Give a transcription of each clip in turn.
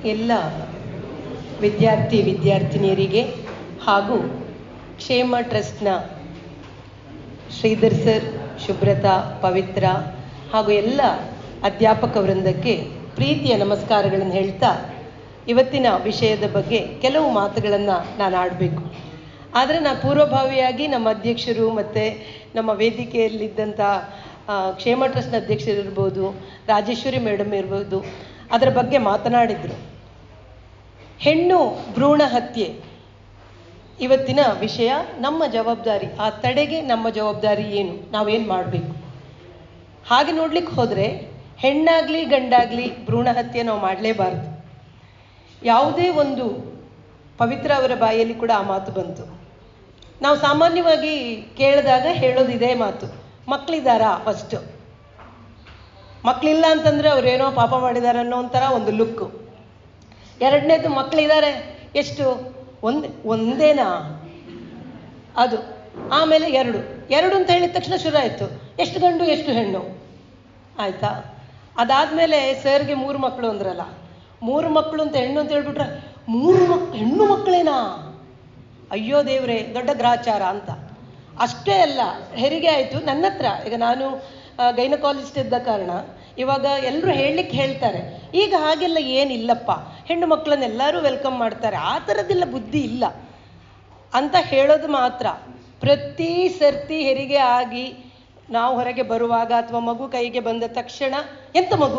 ಎಲ್ಲ ವಿದ್ಯಾರ್ಥಿ ವಿದ್ಯಾರ್ಥಿನಿಯರಿಗೆ ಹಾಗೂ ಕ್ಷೇಮ ಟ್ರಸ್ಟ್ನ ಶ್ರೀಧರ್ ಸರ್ ಶುಭ್ರತಾ ಪವಿತ್ರ ಹಾಗೂ ಎಲ್ಲ ಅಧ್ಯಾಪಕ ವೃಂದಕ್ಕೆ ಪ್ರೀತಿಯ ನಮಸ್ಕಾರಗಳನ್ನು ಹೇಳ್ತಾ ಇವತ್ತಿನ ವಿಷಯದ ಬಗ್ಗೆ ಕೆಲವು ಮಾತುಗಳನ್ನು ನಾನು ಆಡಬೇಕು ಆದರೆ ನಾನು ಪೂರ್ವಭಾವಿಯಾಗಿ ನಮ್ಮ ಅಧ್ಯಕ್ಷರು ಮತ್ತು ನಮ್ಮ ವೇದಿಕೆಯಲ್ಲಿದ್ದಂಥ ಆ, ಕ್ಷೇಮ ಟ್ರಸ್ಟ್ನ ಅಧ್ಯಕ್ಷರು ಇರ್ಬೋದು ರಾಜೇಶ್ವರಿ ಮೇಡಮ್ ಇರ್ಬೋದು ಅದರ ಬಗ್ಗೆ ಮಾತನಾಡಿದರು ಹೆಣ್ಣು ಭ್ರೂಣ ಹತ್ಯೆ ಇವತ್ತಿನ ವಿಷಯ ನಮ್ಮ ಜವಾಬ್ದಾರಿ ಆ ತಡೆಗೆ ನಮ್ಮ ಜವಾಬ್ದಾರಿ ಏನು ನಾವೇನು ಮಾಡಬೇಕು ಹಾಗೆ ನೋಡ್ಲಿಕ್ಕೆ ಹೋದರೆ ಹೆಣ್ಣಾಗಲಿ ಗಂಡಾಗಲಿ ಭ್ರೂಣ ಹತ್ಯೆ ನಾವು ಮಾಡಲೇಬಾರ್ದು ಯಾವುದೇ ಒಂದು ಪವಿತ್ರ ಅವರ ಬಾಯಲ್ಲಿ ಕೂಡ ಆ ಮಾತು ಬಂತು ನಾವು ಸಾಮಾನ್ಯವಾಗಿ ಕೇಳಿದಾಗ ಹೇಳೋದು ಇದೇ ಮಾತು ಮಕ್ಕಳಿದ್ದಾರಾ ಫಸ್ಟು ಮಕ್ಕಳಿಲ್ಲ ಅಂತಂದರೆ ಅವ್ರೇನೋ ಪಾಪ ಮಾಡಿದ್ದಾರೆ ಅನ್ನೋ ಒಂಥರ ಒಂದು ಲುಕ್ಕು ಎರಡನೇದು ಮಕ್ಕಳಿದ್ದಾರೆ ಎಷ್ಟು ಒಂದೇ ಒಂದೇನಾ ಅದು ಆಮೇಲೆ ಎರಡು ಎರಡು ಅಂತ ಹೇಳಿದ ತಕ್ಷಣ ಶುರು ಆಯಿತು ಎಷ್ಟು ಗಂಡು ಎಷ್ಟು ಹೆಣ್ಣು ಆಯ್ತಾ ಅದಾದಮೇಲೆ ಸರ್ಗೆ ಮೂರು ಮಕ್ಕಳು ಅಂದ್ರಲ್ಲ ಮೂರು ಮಕ್ಕಳು ಅಂತ ಹೆಣ್ಣು ಅಂತ ಹೇಳ್ಬಿಟ್ರೆ ಮೂರು ಮಕ್ ಹೆಣ್ಣು ಮಕ್ಕಳೇನಾ ಅಯ್ಯೋ ದೇವ್ರೆ ದೊಡ್ಡ ಗ್ರಾಚಾರ ಅಂತ ಅಷ್ಟೇ ಅಲ್ಲ ಹೆರಿಗೆ ಆಯಿತು ನನ್ನ ಹತ್ರ ಈಗ ನಾನು ಗೈನಕಾಲಜಿಸ್ಟ್ ಇದ್ದ ಕಾರಣ ಇವಾಗ ಎಲ್ಲರೂ ಹೇಳಲಿಕ್ಕೆ ಹೇಳ್ತಾರೆ ಈಗ ಹಾಗೆಲ್ಲ ಏನಿಲ್ಲಪ್ಪ ಹೆಣ್ಣು ಮಕ್ಕಳನ್ನ ಎಲ್ಲರೂ ವೆಲ್ಕಮ್ ಮಾಡ್ತಾರೆ ಆ ಥರದ್ದೆಲ್ಲ ಬುದ್ಧಿ ಇಲ್ಲ ಅಂತ ಹೇಳೋದು ಮಾತ್ರ ಪ್ರತಿ ಸರ್ತಿ ಹೆರಿಗೆ ಆಗಿ ನಾವು ಹೊರಗೆ ಬರುವಾಗ ಅಥವಾ ಮಗು ಕೈಗೆ ಬಂದ ತಕ್ಷಣ ಎಂತ ಮಗು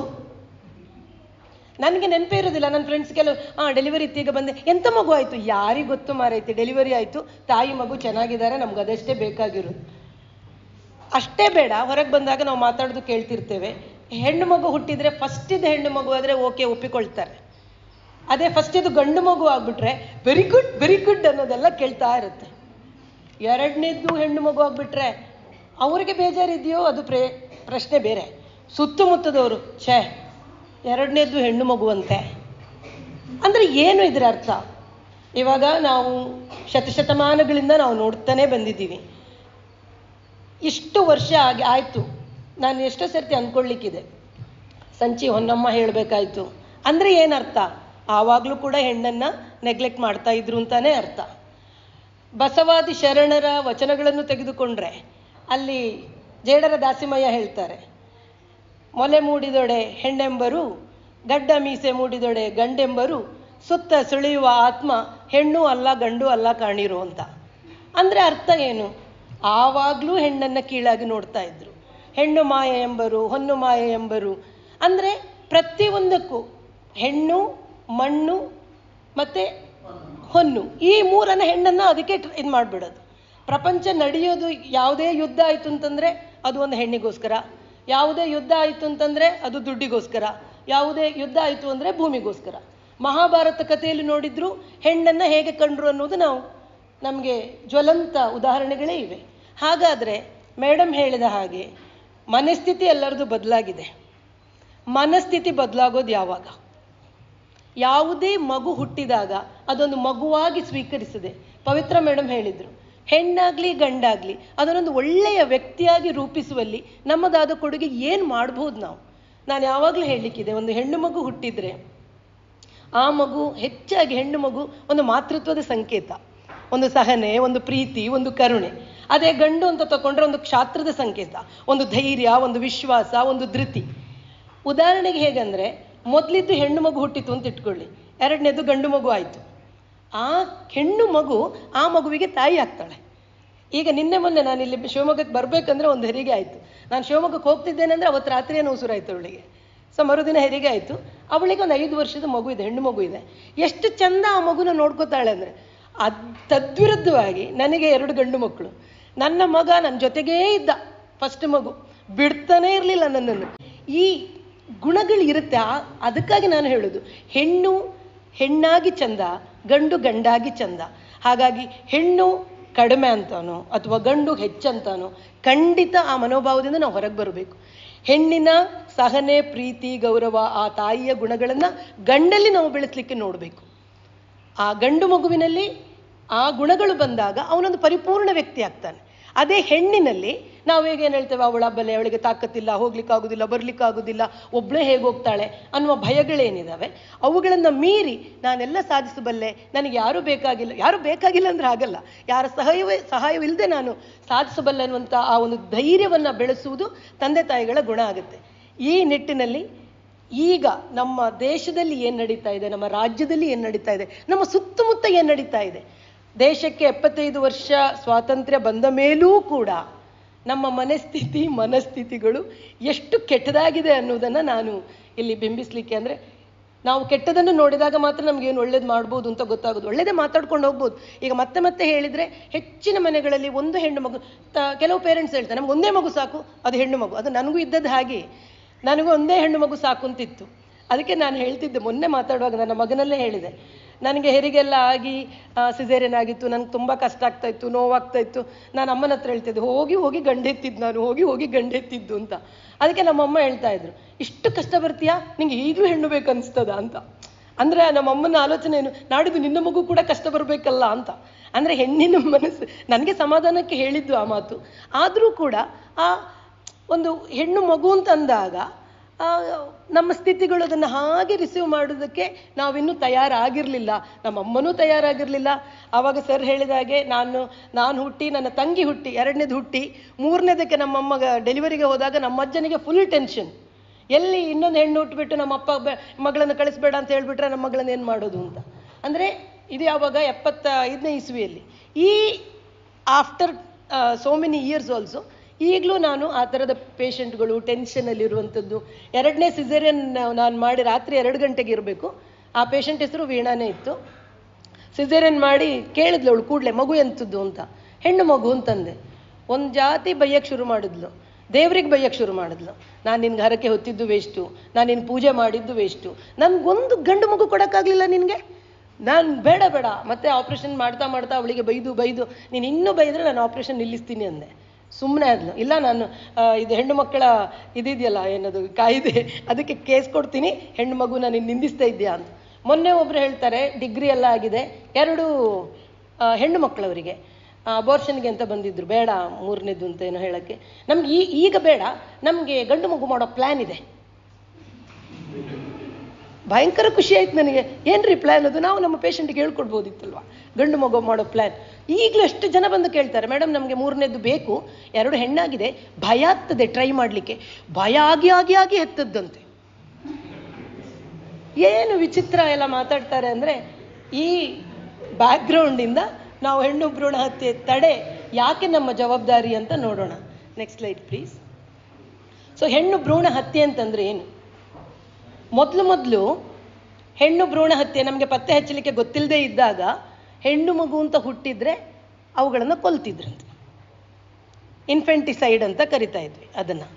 ನನಗೆ ನೆನಪೇ ಇರೋದಿಲ್ಲ ನನ್ನ ಫ್ರೆಂಡ್ಸ್ಗೆಲ್ಲ ಹಾಂ ಡೆಲಿವರಿ ಇತ್ತೀಗ ಬಂದೆ ಎಂತ ಮಗು ಆಯಿತು ಯಾರಿಗೆ ಗೊತ್ತು ಮಾರೈತಿ ಡೆಲಿವರಿ ಆಯಿತು ತಾಯಿ ಮಗು ಚೆನ್ನಾಗಿದ್ದಾರೆ ನಮ್ಗೆ ಅದಷ್ಟೇ ಬೇಕಾಗಿರೋದು ಅಷ್ಟೇ ಬೇಡ ಹೊರಗೆ ಬಂದಾಗ ನಾವು ಮಾತಾಡೋದು ಕೇಳ್ತಿರ್ತೇವೆ ಹೆಣ್ಣು ಮಗು ಹುಟ್ಟಿದ್ರೆ ಫಸ್ಟ್ ಇದು ಹೆಣ್ಣು ಮಗು ಆದರೆ ಓಕೆ ಒಪ್ಪಿಕೊಳ್ತಾರೆ ಅದೇ ಫಸ್ಟ್ ಇದು ಗಂಡು ಮಗು ಆಗ್ಬಿಟ್ರೆ ವೆರಿ ಗುಡ್ ವೆರಿ ಗುಡ್ ಅನ್ನೋದೆಲ್ಲ ಕೇಳ್ತಾ ಇರುತ್ತೆ ಎರಡನೇದ್ದು ಹೆಣ್ಣು ಮಗು ಆಗ್ಬಿಟ್ರೆ ಅವರಿಗೆ ಬೇಜಾರಿದೆಯೋ ಅದು ಪ್ರೇ ಪ್ರಶ್ನೆ ಬೇರೆ ಸುತ್ತಮುತ್ತದವರು ಛೇ ಎರಡನೇದ್ದು ಹೆಣ್ಣು ಮಗುವಂತೆ ಅಂದರೆ ಏನು ಇದರ ಅರ್ಥ ಇವಾಗ ನಾವು ಶತಶತಮಾನಗಳಿಂದ ನಾವು ನೋಡ್ತಾನೆ ಬಂದಿದ್ದೀವಿ ಇಷ್ಟು ವರ್ಷ ಆಗಿ ಆಯಿತು ನಾನು ಎಷ್ಟೋ ಸರ್ತಿ ಅಂದ್ಕೊಳ್ಳಿಕ್ಕಿದೆ ಸಂಚಿ ಹೊನ್ನಮ್ಮ ಹೇಳಬೇಕಾಯ್ತು ಅಂದರೆ ಏನರ್ಥ ಆವಾಗಲೂ ಕೂಡ ಹೆಣ್ಣನ್ನು ನೆಗ್ಲೆಕ್ಟ್ ಮಾಡ್ತಾ ಇದ್ರು ಅಂತಾನೆ ಅರ್ಥ ಬಸವಾದಿ ಶರಣರ ವಚನಗಳನ್ನು ತೆಗೆದುಕೊಂಡ್ರೆ ಅಲ್ಲಿ ಜೇಡರ ದಾಸಿಮಯ್ಯ ಹೇಳ್ತಾರೆ ಮೊಲೆ ಮೂಡಿದೊಡೆ ಹೆಣ್ಣೆಂಬರು ಗಡ್ಡ ಮೀಸೆ ಮೂಡಿದೊಡೆ ಗಂಡೆಂಬರು ಸುತ್ತ ಸುಳಿಯುವ ಆತ್ಮ ಹೆಣ್ಣು ಅಲ್ಲ ಗಂಡು ಅಲ್ಲ ಕಾಣಿರು ಅಂತ ಅಂದರೆ ಅರ್ಥ ಏನು ಆವಾಗಲೂ ಹೆಣ್ಣನ್ನು ಕೀಳಾಗಿ ನೋಡ್ತಾ ಇದ್ರು ಹೆಣ್ಣು ಮಾಯ ಎಂಬರು ಹೊನ್ನು ಮಾಯ ಎಂಬರು ಅಂದರೆ ಪ್ರತಿಯೊಂದಕ್ಕೂ ಹೆಣ್ಣು ಮಣ್ಣು ಮತ್ತು ಹೊನ್ನು ಈ ಮೂರನ್ನ ಹೆಣ್ಣನ್ನು ಅದಕ್ಕೆ ಇದು ಮಾಡಿಬಿಡೋದು ಪ್ರಪಂಚ ನಡೆಯೋದು ಯಾವುದೇ ಯುದ್ಧ ಆಯಿತು ಅಂತಂದರೆ ಅದು ಒಂದು ಹೆಣ್ಣಿಗೋಸ್ಕರ ಯಾವುದೇ ಯುದ್ಧ ಆಯಿತು ಅಂತಂದರೆ ಅದು ದುಡ್ಡಿಗೋಸ್ಕರ ಯಾವುದೇ ಯುದ್ಧ ಆಯಿತು ಅಂದರೆ ಭೂಮಿಗೋಸ್ಕರ ಮಹಾಭಾರತ ಕಥೆಯಲ್ಲಿ ನೋಡಿದ್ರು ಹೆಣ್ಣನ್ನು ಹೇಗೆ ಕಂಡ್ರು ಅನ್ನೋದು ನಾವು ನಮಗೆ ಜ್ವಲಂತ ಉದಾಹರಣೆಗಳೇ ಇವೆ ಹಾಗಾದರೆ ಮೇಡಮ್ ಹೇಳಿದ ಹಾಗೆ ಮನಸ್ಥಿತಿ ಎಲ್ಲರದು ಬದಲಾಗಿದೆ ಮನಸ್ಥಿತಿ ಬದಲಾಗೋದು ಯಾವಾಗ ಯಾವುದೇ ಮಗು ಹುಟ್ಟಿದಾಗ ಅದೊಂದು ಮಗುವಾಗಿ ಸ್ವೀಕರಿಸಿದೆ ಪವಿತ್ರ ಮೇಡಮ್ ಹೇಳಿದರು ಹೆಣ್ಣಾಗಲಿ ಗಂಡಾಗಲಿ ಅದನ್ನೊಂದು ಒಳ್ಳೆಯ ವ್ಯಕ್ತಿಯಾಗಿ ರೂಪಿಸುವಲ್ಲಿ ನಮ್ಮದಾದ ಕೊಡುಗೆ ಏನು ಮಾಡ್ಬೋದು ನಾವು ನಾನು ಯಾವಾಗಲೂ ಹೇಳಲಿಕ್ಕಿದೆ ಒಂದು ಹೆಣ್ಣು ಮಗು ಹುಟ್ಟಿದರೆ ಆ ಮಗು ಹೆಚ್ಚಾಗಿ ಹೆಣ್ಣು ಮಗು ಒಂದು ಮಾತೃತ್ವದ ಸಂಕೇತ ಒಂದು ಸಹನೆ ಒಂದು ಪ್ರೀತಿ ಒಂದು ಕರುಣೆ ಅದೇ ಗಂಡು ಅಂತ ತಗೊಂಡ್ರೆ ಒಂದು ಕ್ಷಾತ್ರದ ಸಂಕೇತ ಒಂದು ಧೈರ್ಯ ಒಂದು ವಿಶ್ವಾಸ ಒಂದು ಧೃತಿ ಉದಾಹರಣೆಗೆ ಹೇಗಂದ್ರೆ ಮೊದಲಿದ್ದು ಹೆಣ್ಣು ಮಗು ಹುಟ್ಟಿತು ಅಂತ ಇಟ್ಕೊಳ್ಳಿ ಎರಡನೇದು ಗಂಡು ಮಗು ಆಯಿತು ಆ ಹೆಣ್ಣು ಮಗು ಆ ಮಗುವಿಗೆ ತಾಯಿ ಆಗ್ತಾಳೆ ಈಗ ನಿನ್ನೆ ಮೊನ್ನೆ ನಾನು ಇಲ್ಲಿ ಶಿವಮೊಗ್ಗಕ್ಕೆ ಬರಬೇಕಂದ್ರೆ ಒಂದು ಹೆರಿಗೆ ಆಯಿತು ನಾನು ಶಿವಮೊಗ್ಗಕ್ಕೆ ಹೋಗ್ತಿದ್ದೇನೆ ಅಂದರೆ ಅವತ್ತು ರಾತ್ರಿ ಏನೋ ಉಸಿರಾಯ್ತು ಅವಳಿಗೆ ಸೊ ಮರುದಿನ ಹೆರಿಗೆ ಆಯಿತು ಅವಳಿಗೆ ಒಂದು ಐದು ವರ್ಷದ ಮಗು ಇದೆ ಹೆಣ್ಣು ಮಗು ಇದೆ ಎಷ್ಟು ಚಂದ ಆ ಮಗುನ ನೋಡ್ಕೋತಾಳೆ ಅಂದರೆ ಅದ್ ತದ್ವಿರುದ್ಧವಾಗಿ ನನಗೆ ಎರಡು ಗಂಡು ಮಕ್ಕಳು ನನ್ನ ಮಗ ನನ್ನ ಜೊತೆಗೇ ಇದ್ದ ಫಸ್ಟ್ ಮಗು ಬಿಡ್ತಾನೇ ಇರಲಿಲ್ಲ ನನ್ನನ್ನು ಈ ಗುಣಗಳು ಇರುತ್ತೆ ಆ ಅದಕ್ಕಾಗಿ ನಾನು ಹೇಳೋದು ಹೆಣ್ಣು ಹೆಣ್ಣಾಗಿ ಚಂದ ಗಂಡು ಗಂಡಾಗಿ ಚಂದ ಹಾಗಾಗಿ ಹೆಣ್ಣು ಕಡಿಮೆ ಅಂತಾನೋ ಅಥವಾ ಗಂಡು ಹೆಚ್ಚಂತಾನೋ ಖಂಡಿತ ಆ ಮನೋಭಾವದಿಂದ ನಾವು ಹೊರಗೆ ಬರಬೇಕು ಹೆಣ್ಣಿನ ಸಹನೆ ಪ್ರೀತಿ ಗೌರವ ಆ ತಾಯಿಯ ಗುಣಗಳನ್ನು ಗಂಡಲ್ಲಿ ನಾವು ಬೆಳೆಸಲಿಕ್ಕೆ ನೋಡಬೇಕು ಆ ಗಂಡು ಮಗುವಿನಲ್ಲಿ ಆ ಗುಣಗಳು ಬಂದಾಗ ಅವನೊಂದು ಪರಿಪೂರ್ಣ ವ್ಯಕ್ತಿ ಆಗ್ತಾನೆ ಅದೇ ಹೆಣ್ಣಿನಲ್ಲಿ ನಾವು ಹೇಗೆ ಏನು ಹೇಳ್ತೇವೆ ಅವಳ ಬಲೆ ಅವಳಿಗೆ ತಾಕತ್ತಿಲ್ಲ ಹೋಗ್ಲಿಕ್ಕಾಗುದಿಲ್ಲ ಬರ್ಲಿಕ್ಕಾಗುದಿಲ್ಲ ಒಬ್ಳೇ ಹೇಗೆ ಹೋಗ್ತಾಳೆ ಅನ್ನುವ ಭಯಗಳೇನಿದಾವೆ ಅವುಗಳನ್ನು ಮೀರಿ ನಾನೆಲ್ಲ ಸಾಧಿಸಬಲ್ಲೆ ನನಗೆ ಯಾರು ಬೇಕಾಗಿಲ್ಲ ಯಾರು ಬೇಕಾಗಿಲ್ಲ ಅಂದ್ರೆ ಆಗಲ್ಲ ಯಾರ ಸಹಾಯವೇ ಸಹಾಯವಿಲ್ಲದೆ ನಾನು ಸಾಧಿಸಬಲ್ಲೆ ಅನ್ನುವಂಥ ಆ ಒಂದು ಧೈರ್ಯವನ್ನು ಬೆಳೆಸುವುದು ತಂದೆ ತಾಯಿಗಳ ಗುಣ ಆಗುತ್ತೆ ಈ ನಿಟ್ಟಿನಲ್ಲಿ ಈಗ ನಮ್ಮ ದೇಶದಲ್ಲಿ ಏನು ನಡೀತಾ ಇದೆ ನಮ್ಮ ರಾಜ್ಯದಲ್ಲಿ ಏನು ನಡೀತಾ ಇದೆ ನಮ್ಮ ಸುತ್ತಮುತ್ತ ಏನು ನಡೀತಾ ಇದೆ ದೇಶಕ್ಕೆ ಎಪ್ಪತ್ತೈದು ವರ್ಷ ಸ್ವಾತಂತ್ರ್ಯ ಬಂದ ಮೇಲೂ ಕೂಡ ನಮ್ಮ ಮನಸ್ಥಿತಿ ಮನಸ್ಥಿತಿಗಳು ಎಷ್ಟು ಕೆಟ್ಟದಾಗಿದೆ ಅನ್ನೋದನ್ನು ನಾನು ಇಲ್ಲಿ ಬಿಂಬಿಸ್ಲಿಕ್ಕೆ ಅಂದರೆ ನಾವು ಕೆಟ್ಟದನ್ನು ನೋಡಿದಾಗ ಮಾತ್ರ ನಮ್ಗೆ ಏನು ಒಳ್ಳೇದು ಮಾಡ್ಬೋದು ಅಂತ ಗೊತ್ತಾಗೋದು ಒಳ್ಳೇದೇ ಮಾತಾಡ್ಕೊಂಡು ಹೋಗ್ಬೋದು ಈಗ ಮತ್ತೆ ಮತ್ತೆ ಹೇಳಿದ್ರೆ ಹೆಚ್ಚಿನ ಮನೆಗಳಲ್ಲಿ ಒಂದು ಹೆಣ್ಣು ಮಗು ತ- ಕೆಲವು ಪೇರೆಂಟ್ಸ್ ಹೇಳ್ತಾರೆ ನಮ್ಗೆ ಒಂದೇ ಮಗು ಸಾಕು ಅದು ಹೆಣ್ಣು ಮಗು ಅದು ನನಗೂ ಇದ್ದದ್ದು ಹಾಗೆ ನನಗೂ ಒಂದೇ ಹೆಣ್ಣು ಮಗು ಸಾಕು ಅಂತಿತ್ತು ಅದಕ್ಕೆ ನಾನು ಹೇಳ್ತಿದ್ದೆ ಮೊನ್ನೆ ಮಾತಾಡುವಾಗ ನನ್ನ ಮಗನಲ್ಲೇ ಹೇಳಿದೆ ನನಗೆ ಹೆರಿಗೆಲ್ಲ ಆಗಿ ಸಿಸೇರಿಯನ್ ಆಗಿತ್ತು ನನಗೆ ತುಂಬ ಕಷ್ಟ ಆಗ್ತಾ ಇತ್ತು ನೋವಾಗ್ತಾ ಇತ್ತು ನಾನು ಅಮ್ಮನ ಹತ್ರ ಹೇಳ್ತಿದ್ದೆ ಹೋಗಿ ಹೋಗಿ ಗಂಡೆತ್ತಿದ್ದು ನಾನು ಹೋಗಿ ಹೋಗಿ ಗಂಡೆತ್ತಿದ್ದು ಅಂತ ಅದಕ್ಕೆ ನಮ್ಮಮ್ಮ ಹೇಳ್ತಾ ಇದ್ರು ಇಷ್ಟು ಕಷ್ಟ ಬರ್ತೀಯಾ ನಿಂಗೆ ಈಗಲೂ ಹೆಣ್ಣು ಬೇಕನ್ಸ್ತದ ಅಂತ ಅಂದ್ರೆ ನಮ್ಮ ಅಮ್ಮನ ಆಲೋಚನೆ ಏನು ನಾಡಿದ್ದು ನಿನ್ನ ಮಗು ಕೂಡ ಕಷ್ಟ ಬರಬೇಕಲ್ಲ ಅಂತ ಅಂದ್ರೆ ಹೆಣ್ಣಿನ ಮನಸ್ಸು ನನಗೆ ಸಮಾಧಾನಕ್ಕೆ ಹೇಳಿದ್ದು ಆ ಮಾತು ಆದರೂ ಕೂಡ ಆ ಒಂದು ಹೆಣ್ಣು ಮಗು ಅಂತ ಅಂದಾಗ ಆ, ನಮ್ಮ ಸ್ಥಿತಿಗಳು ಅದನ್ನು ಹಾಗೆ ರಿಸೀವ್ ಮಾಡೋದಕ್ಕೆ ನಾವಿನ್ನೂ ತಯಾರಾಗಿರಲಿಲ್ಲ ನಮ್ಮ ಅಮ್ಮನೂ ತಯಾರಾಗಿರಲಿಲ್ಲ ಆವಾಗ ಸರ್ ಹೇಳಿದ ಹಾಗೆ ನಾನು ನಾನು ಹುಟ್ಟಿ ನನ್ನ ತಂಗಿ ಹುಟ್ಟಿ ಎರಡನೇದು ಹುಟ್ಟಿ ಮೂರನೇದಕ್ಕೆ ನಮ್ಮಮ್ಮ ಡೆಲಿವರಿಗೆ ಹೋದಾಗ ನಮ್ಮ ಅಜ್ಜನಿಗೆ ಫುಲ್ ಟೆನ್ಷನ್ ಎಲ್ಲಿ ಇನ್ನೊಂದು ಹೆಣ್ಣು ಹುಟ್ಟುಬಿಟ್ಟು ನಮ್ಮ ಅಪ್ಪ ಬೆ- ಮಗಳನ್ನು ಕಳಿಸ್ಬೇಡ ಅಂತ ಹೇಳ್ಬಿಟ್ರೆ ನಮ್ಮ ಮಗಳನ್ನ ಏನು ಮಾಡೋದು ಅಂತ ಅಂದರೆ ಇದು ಯಾವಾಗ ಎಪ್ಪತ್ತ ಐದನೇ ಇಸ್ವಿಯಲ್ಲಿ ಈ after so many years also ಈಗಲೂ ನಾನು ಆ ಥರದ ಪೇಷಂಟ್ಗಳು ಟೆನ್ಷನಲ್ಲಿರುವಂಥದ್ದು ಎರಡನೇ ಸಿಸೇರಿಯನ್ ನಾನು ಮಾಡಿ ರಾತ್ರಿ ಎರಡು ಗಂಟೆಗೆ ಇರಬೇಕು ಆ ಪೇಷಂಟ್ ಹೆಸರು ವೀಣಾನೇ ಇತ್ತು ಸಿಸೇರಿಯನ್ ಮಾಡಿ ಕೇಳಿದ್ಲು ಅವಳು ಕೂಡಲೇ ಮಗು ಎಂಥದ್ದು ಅಂತ ಹೆಣ್ಣು ಮಗು ಅಂತಂದೆ ಒಂದು ಜಾತಿ ಬೈಯಕ್ಕೆ ಶುರು ಮಾಡಿದ್ಲು ದೇವ್ರಿಗೆ ಬೈಯಕ್ಕೆ ಶುರು ಮಾಡಿದ್ಲು ನಾನು ನಿನ್ಗೆ ಹರಕೆ ಹೊತ್ತಿದ್ದು ವೇಸ್ಟು ನಾನು ನಿನ್ನ ಪೂಜೆ ಮಾಡಿದ್ದು ವೇಸ್ಟು ನನ್ಗೊಂದು ಗಂಡು ಮಗು ಕೊಡೋಕ್ಕಾಗಲಿಲ್ಲ ನಿನಗೆ ನಾನು ಬೇಡ ಬೇಡ ಮತ್ತೆ ಆಪ್ರೇಷನ್ ಮಾಡ್ತಾ ಮಾಡ್ತಾ ಅವಳಿಗೆ ಬೈದು ಬೈದು ನೀನು ಇನ್ನೂ ಬೈದ್ರೆ ನಾನು ಆಪ್ರೇಷನ್ ನಿಲ್ಲಿಸ್ತೀನಿ ಅಂದೆ ಸುಮ್ಮನೆ ಆದ್ಲು ಇಲ್ಲ ನಾನು ಆ, ಇದು ಹೆಣ್ಣು ಮಕ್ಕಳ ಇದಿದೆಯಲ್ಲ ಏನದು ಕಾಯ್ದೆ ಅದಕ್ಕೆ ಕೇಸ್ ಕೊಡ್ತೀನಿ ಹೆಣ್ಣು ಮಗು ನಾನು ನಿಂದಿಸ್ತಾ ಇದ್ದೀಯಾ ಅಂತ ಮೊನ್ನೆ ಒಬ್ರು ಹೇಳ್ತಾರೆ ಡಿಗ್ರಿ ಎಲ್ಲ ಆಗಿದೆ ಎರಡು ಆ, ಹೆಣ್ಣು ಮಕ್ಕಳವರಿಗೆ ಅಬೋರ್ಷನ್ಗೆ ಅಂತ ಬಂದಿದ್ರು ಬೇಡ ಮೂರನೇದು ಅಂತ ಏನೋ ಹೇಳಕ್ಕೆ ನಮ್ಗೆ ಈ ಈಗ ಬೇಡ ನಮಗೆ ಗಂಡು ಮಗು ಮಾಡೋ ಪ್ಲ್ಯಾನ್ ಇದೆ ಭಯಂಕರ ಖುಷಿ ಆಯ್ತು ನನಗೆ ಏನ್ರಿ ಪ್ಲ್ಯಾನ್ ಅದು ನಾವು ನಮ್ಮ ಪೇಷಂಟ್ಗೆ ಹೇಳ್ಕೊಡ್ಬೋದಿತ್ತಲ್ವಾ ಗಂಡು ಮಗು ಮಾಡೋ ಪ್ಲ್ಯಾನ್ ಈಗಲೂ ಎಷ್ಟು ಜನ ಬಂದು ಕೇಳ್ತಾರೆ ಮೇಡಮ್ ನಮಗೆ ಮೂರನೇದು ಬೇಕು ಎರಡು ಹೆಣ್ಣಾಗಿದೆ ಭಯ ಆಗ್ತದೆ ಟ್ರೈ ಮಾಡಲಿಕ್ಕೆ ಭಯ ಆಗಿ ಆಗಿ ಆಗಿ ಎತ್ತದ್ದಂತೆ ಏನು ವಿಚಿತ್ರ ಎಲ್ಲ ಮಾತಾಡ್ತಾರೆ ಅಂದರೆ ಈ ಬ್ಯಾಕ್ಗ್ರೌಂಡಿಂದ ನಾವು ಹೆಣ್ಣು ಭ್ರೂಣ ಹತ್ಯೆ ತಡೆ ಯಾಕೆ ನಮ್ಮ ಜವಾಬ್ದಾರಿ ಅಂತ ನೋಡೋಣ ನೆಕ್ಸ್ಟ್ ಲೈಟ್ ಪ್ಲೀಸ್ ಸೊ ಹೆಣ್ಣು ಭ್ರೂಣ ಹತ್ಯೆ ಅಂತಂದ್ರೆ ಏನು ಮೊದಲು ಮೊದಲು ಹೆಣ್ಣು ಭ್ರೂಣ ಹತ್ಯೆ ನಮಗೆ ಪತ್ತೆ ಹಚ್ಚಲಿಕ್ಕೆ ಗೊತ್ತಿಲ್ಲದೆ ಇದ್ದಾಗ ಹೆಣ್ಣು ಮಗು ಅಂತ ಹುಟ್ಟಿದ್ರೆ ಅವುಗಳನ್ನು ಕೊಲ್ತಿದ್ರಂತೆ ಇನ್ಫೆಂಟಿಸೈಡ್ ಅಂತ ಕರಿತಾ ಇದ್ವಿ ಅದನ್ನು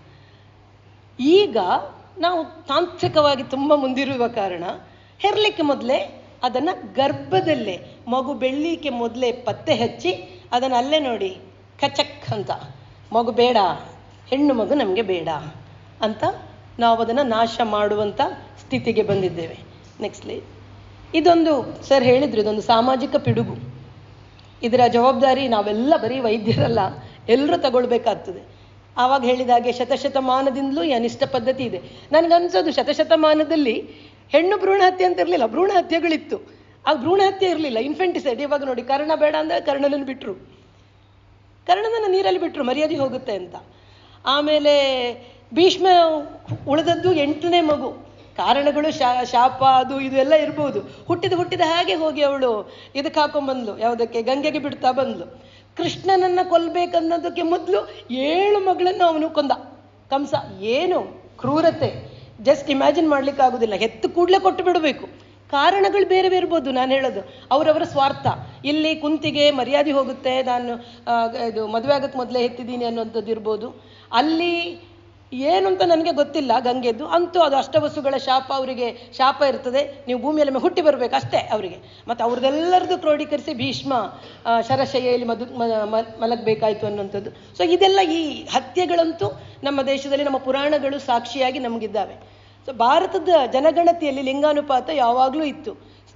ಈಗ ನಾವು ತಾಂತ್ರಿಕವಾಗಿ ತುಂಬ ಮುಂದಿರುವ ಕಾರಣ ಹೆರ್ಲಿಕ್ಕೆ ಮೊದಲೇ ಅದನ್ನು ಗರ್ಭದಲ್ಲೇ ಮಗು ಬೆಳ್ಳಿಕ್ಕೆ ಮೊದಲೇ ಪತ್ತೆ ಹಚ್ಚಿ ಅದನ್ನು ಅಲ್ಲೇ ನೋಡಿ ಕಚಕ್ ಅಂತ ಮಗು ಬೇಡ ಹೆಣ್ಣು ಮಗು ನಮಗೆ ಬೇಡ ಅಂತ ನಾವು ಅದನ್ನು ನಾಶ ಮಾಡುವಂಥ ಸ್ಥಿತಿಗೆ ಬಂದಿದ್ದೇವೆ ನೆಕ್ಸ್ಟ್ ಇದೊಂದು ಸರ್ ಹೇಳಿದ್ರು ಇದೊಂದು ಸಾಮಾಜಿಕ ಪಿಡುಗು ಇದರ ಜವಾಬ್ದಾರಿ ನಾವೆಲ್ಲ ಬರೀ ವೈದ್ಯರಲ್ಲ ಎಲ್ಲರೂ ತಗೊಳ್ಬೇಕಾಗ್ತದೆ ಆವಾಗ ಹೇಳಿದ ಹಾಗೆ ಶತಶತಮಾನದಿಂದಲೂ ಈ ಅನಿಷ್ಟ ಪದ್ಧತಿ ಇದೆ ನನಗನ್ಸೋದು ಶತಶತಮಾನದಲ್ಲಿ ಹೆಣ್ಣು ಭ್ರೂಣ ಹತ್ಯೆ ಅಂತ ಇರಲಿಲ್ಲ ಭ್ರೂಣ ಹತ್ಯೆಗಳಿತ್ತು ಆಗ ಭ್ರೂಣ ಹತ್ಯೆ ಇರಲಿಲ್ಲ ಇನ್ಫೆಂಟಿಸೈಡ್ ಇವಾಗ ನೋಡಿ ಕರ್ಣ ಬೇಡ ಅಂದರೆ ಕರ್ಣನನ್ನು ಬಿಟ್ಟರು ಕರ್ಣನನ್ನು ನೀರಲ್ಲಿ ಬಿಟ್ಟರು ಮರ್ಯಾದೆ ಹೋಗುತ್ತೆ ಅಂತ ಆಮೇಲೆ ಭೀಷ್ಮ ಉಳಿದದ್ದು ಎಂಟನೇ ಮಗು ಕಾರಣಗಳು ಶಾ ಶಾಪ ಅದು ಇದು ಎಲ್ಲ ಇರ್ಬೋದು ಹುಟ್ಟಿದ ಹುಟ್ಟಿದ ಹಾಗೆ ಹೋಗಿ ಅವಳು ಇದಕ್ಕೆ ಹಾಕೊಂಡ್ಬಂದ್ಲು ಯಾವುದಕ್ಕೆ ಗಂಗೆಗೆ ಬಿಡ್ತಾ ಬಂದ್ಲು ಕೃಷ್ಣನನ್ನ ಕೊಲ್ಬೇಕನ್ನೋದಕ್ಕೆ ಮೊದಲು ಏಳು ಮಗಳನ್ನು ಅವನು ಕೊಂದ ಕಂಸ ಏನು ಕ್ರೂರತೆ ಜಸ್ಟ್ ಇಮ್ಯಾಜಿನ್ ಮಾಡ್ಲಿಕ್ಕೆ ಆಗುದಿಲ್ಲ ಹೆತ್ತು ಕೂಡಲೇ ಕೊಟ್ಟು ಬಿಡಬೇಕು ಕಾರಣಗಳು ಬೇರೆ ಬೇರೆ ಇರ್ಬೋದು ನಾನು ಹೇಳೋದು ಅವರವರ ಸ್ವಾರ್ಥ ಇಲ್ಲಿ ಕುಂತಿಗೆ ಮರ್ಯಾದೆ ಹೋಗುತ್ತೆ ನಾನು ಆ, ಇದು ಮದುವೆ ಆಗಕ್ಕೆ ಮೊದಲೇ ಹೆತ್ತಿದ್ದೀನಿ ಅನ್ನೋಂಥದ್ದು ಇರ್ಬೋದು ಅಲ್ಲಿ ಏನು ಅಂತ ನನಗೆ ಗೊತ್ತಿಲ್ಲ ಗಂಗೆದ್ದು ಅಂತೂ ಅದು ಅಷ್ಟವಸುಗಳ ಶಾಪ ಅವರಿಗೆ ಶಾಪ ಇರ್ತದೆ ನೀವು ಭೂಮಿಯಲ್ಲಿ ಮೇಲೆ ಹುಟ್ಟಿ ಬರಬೇಕು ಅಷ್ಟೇ ಅವರಿಗೆ ಮತ್ತು ಅವ್ರದ್ದೆಲ್ಲರದ್ದು ಕ್ರೋಢೀಕರಿಸಿ ಭೀಷ್ಮ ಆ, ಶರಶಯ್ಯಲ್ಲಿ ಮದು ಮ- ಮ- ಮಲಗಬೇಕಾಯ್ತು ಅನ್ನೋಂಥದ್ದು ಸೊ ಇದೆಲ್ಲ ಈ ಹತ್ಯೆಗಳಂತೂ ನಮ್ಮ ದೇಶದಲ್ಲಿ ನಮ್ಮ ಪುರಾಣಗಳು ಸಾಕ್ಷಿಯಾಗಿ ನಮಗಿದ್ದಾವೆ ಸೊ ಭಾರತದ ಜನಗಣತಿಯಲ್ಲಿ ಲಿಂಗಾನುಪಾತ ಯಾವಾಗಲೂ ಇತ್ತು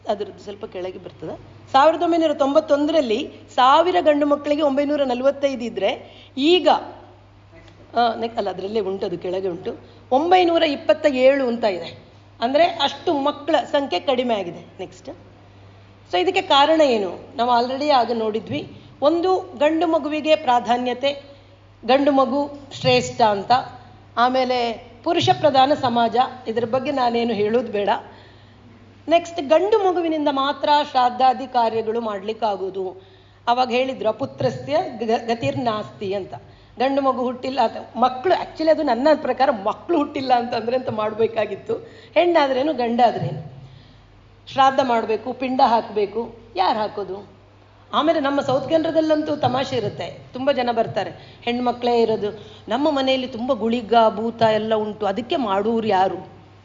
ಅದರದ್ದು ಸ್ವಲ್ಪ ಕೆಳಗೆ ಬರ್ತದೆ ಸಾವಿರದ ಒಂಬೈನೂರ ತೊಂಬತ್ತೊಂದರಲ್ಲಿ ಸಾವಿರ ಗಂಡು ಮಕ್ಕಳಿಗೆ ಒಂಬೈನೂರ ನಲವತ್ತೈದು ಇದ್ರೆ ಈಗ ಆ, ನೆಕ್ ಅಲ್ಲ ಅದರಲ್ಲೇ ಉಂಟು ಅದು ಕೆಳಗೆ ಉಂಟು ಒಂಬೈನೂರ ಇಪ್ಪತ್ತ ಏಳು ಅಂತ ಇದೆ ಅಂದರೆ ಅಷ್ಟು ಮಕ್ಕಳ ಸಂಖ್ಯೆ ಕಡಿಮೆ ಆಗಿದೆ ನೆಕ್ಸ್ಟ್ ಸೊ ಇದಕ್ಕೆ ಕಾರಣ ಏನು ನಾವು ಆಲ್ರೆಡಿ ಆಗ ನೋಡಿದ್ವಿ ಒಂದು ಗಂಡು ಮಗುವಿಗೆ ಪ್ರಾಧಾನ್ಯತೆ ಗಂಡು ಮಗು ಶ್ರೇಷ್ಠ ಅಂತ ಆಮೇಲೆ ಪುರುಷ ಪ್ರಧಾನ ಸಮಾಜ ಇದರ ಬಗ್ಗೆ ನಾನೇನು ಹೇಳೋದು ಬೇಡ ನೆಕ್ಸ್ಟ್ ಗಂಡು ಮಗುವಿನಿಂದ ಮಾತ್ರ ಶ್ರಾದ್ದಾದಿ ಕಾರ್ಯಗಳು ಮಾಡ್ಲಿಕ್ಕಾಗೋದು ಅವಾಗ ಹೇಳಿದ್ರು ಅಪುತ್ರಸ್ಯ ಗ- ಗತಿರ್ನಾಸ್ತಿ ಅಂತ ಗಂಡು ಮಗು ಹುಟ್ಟಿಲ್ಲ ಅಂತ ಮಕ್ಕಳು ಆ್ಯಕ್ಚುಲಿ ಅದು ನನ್ನ ಪ್ರಕಾರ ಮಕ್ಕಳು ಹುಟ್ಟಿಲ್ಲ ಅಂತಂದ್ರೆ ಅಂತ ಮಾಡಬೇಕಾಗಿತ್ತು ಹೆಣ್ಣಾದ್ರೇನು ಗಂಡಾದ್ರೇನು ಶ್ರಾದ್ದ ಮಾಡಬೇಕು ಪಿಂಡ ಹಾಕಬೇಕು ಯಾರು ಹಾಕೋದು ಆಮೇಲೆ ನಮ್ಮ ಸೌತ್ ಕೇಂದ್ರದಲ್ಲಂತೂ ತಮಾಷೆ ಇರುತ್ತೆ ತುಂಬ ಜನ ಬರ್ತಾರೆ ಹೆಣ್ಮಕ್ಳೇ ಇರೋದು ನಮ್ಮ ಮನೆಯಲ್ಲಿ ತುಂಬ ಗುಳಿಗ ಭೂತ ಎಲ್ಲ ಉಂಟು ಅದಕ್ಕೆ ಮಾಡುವರು ಯಾರು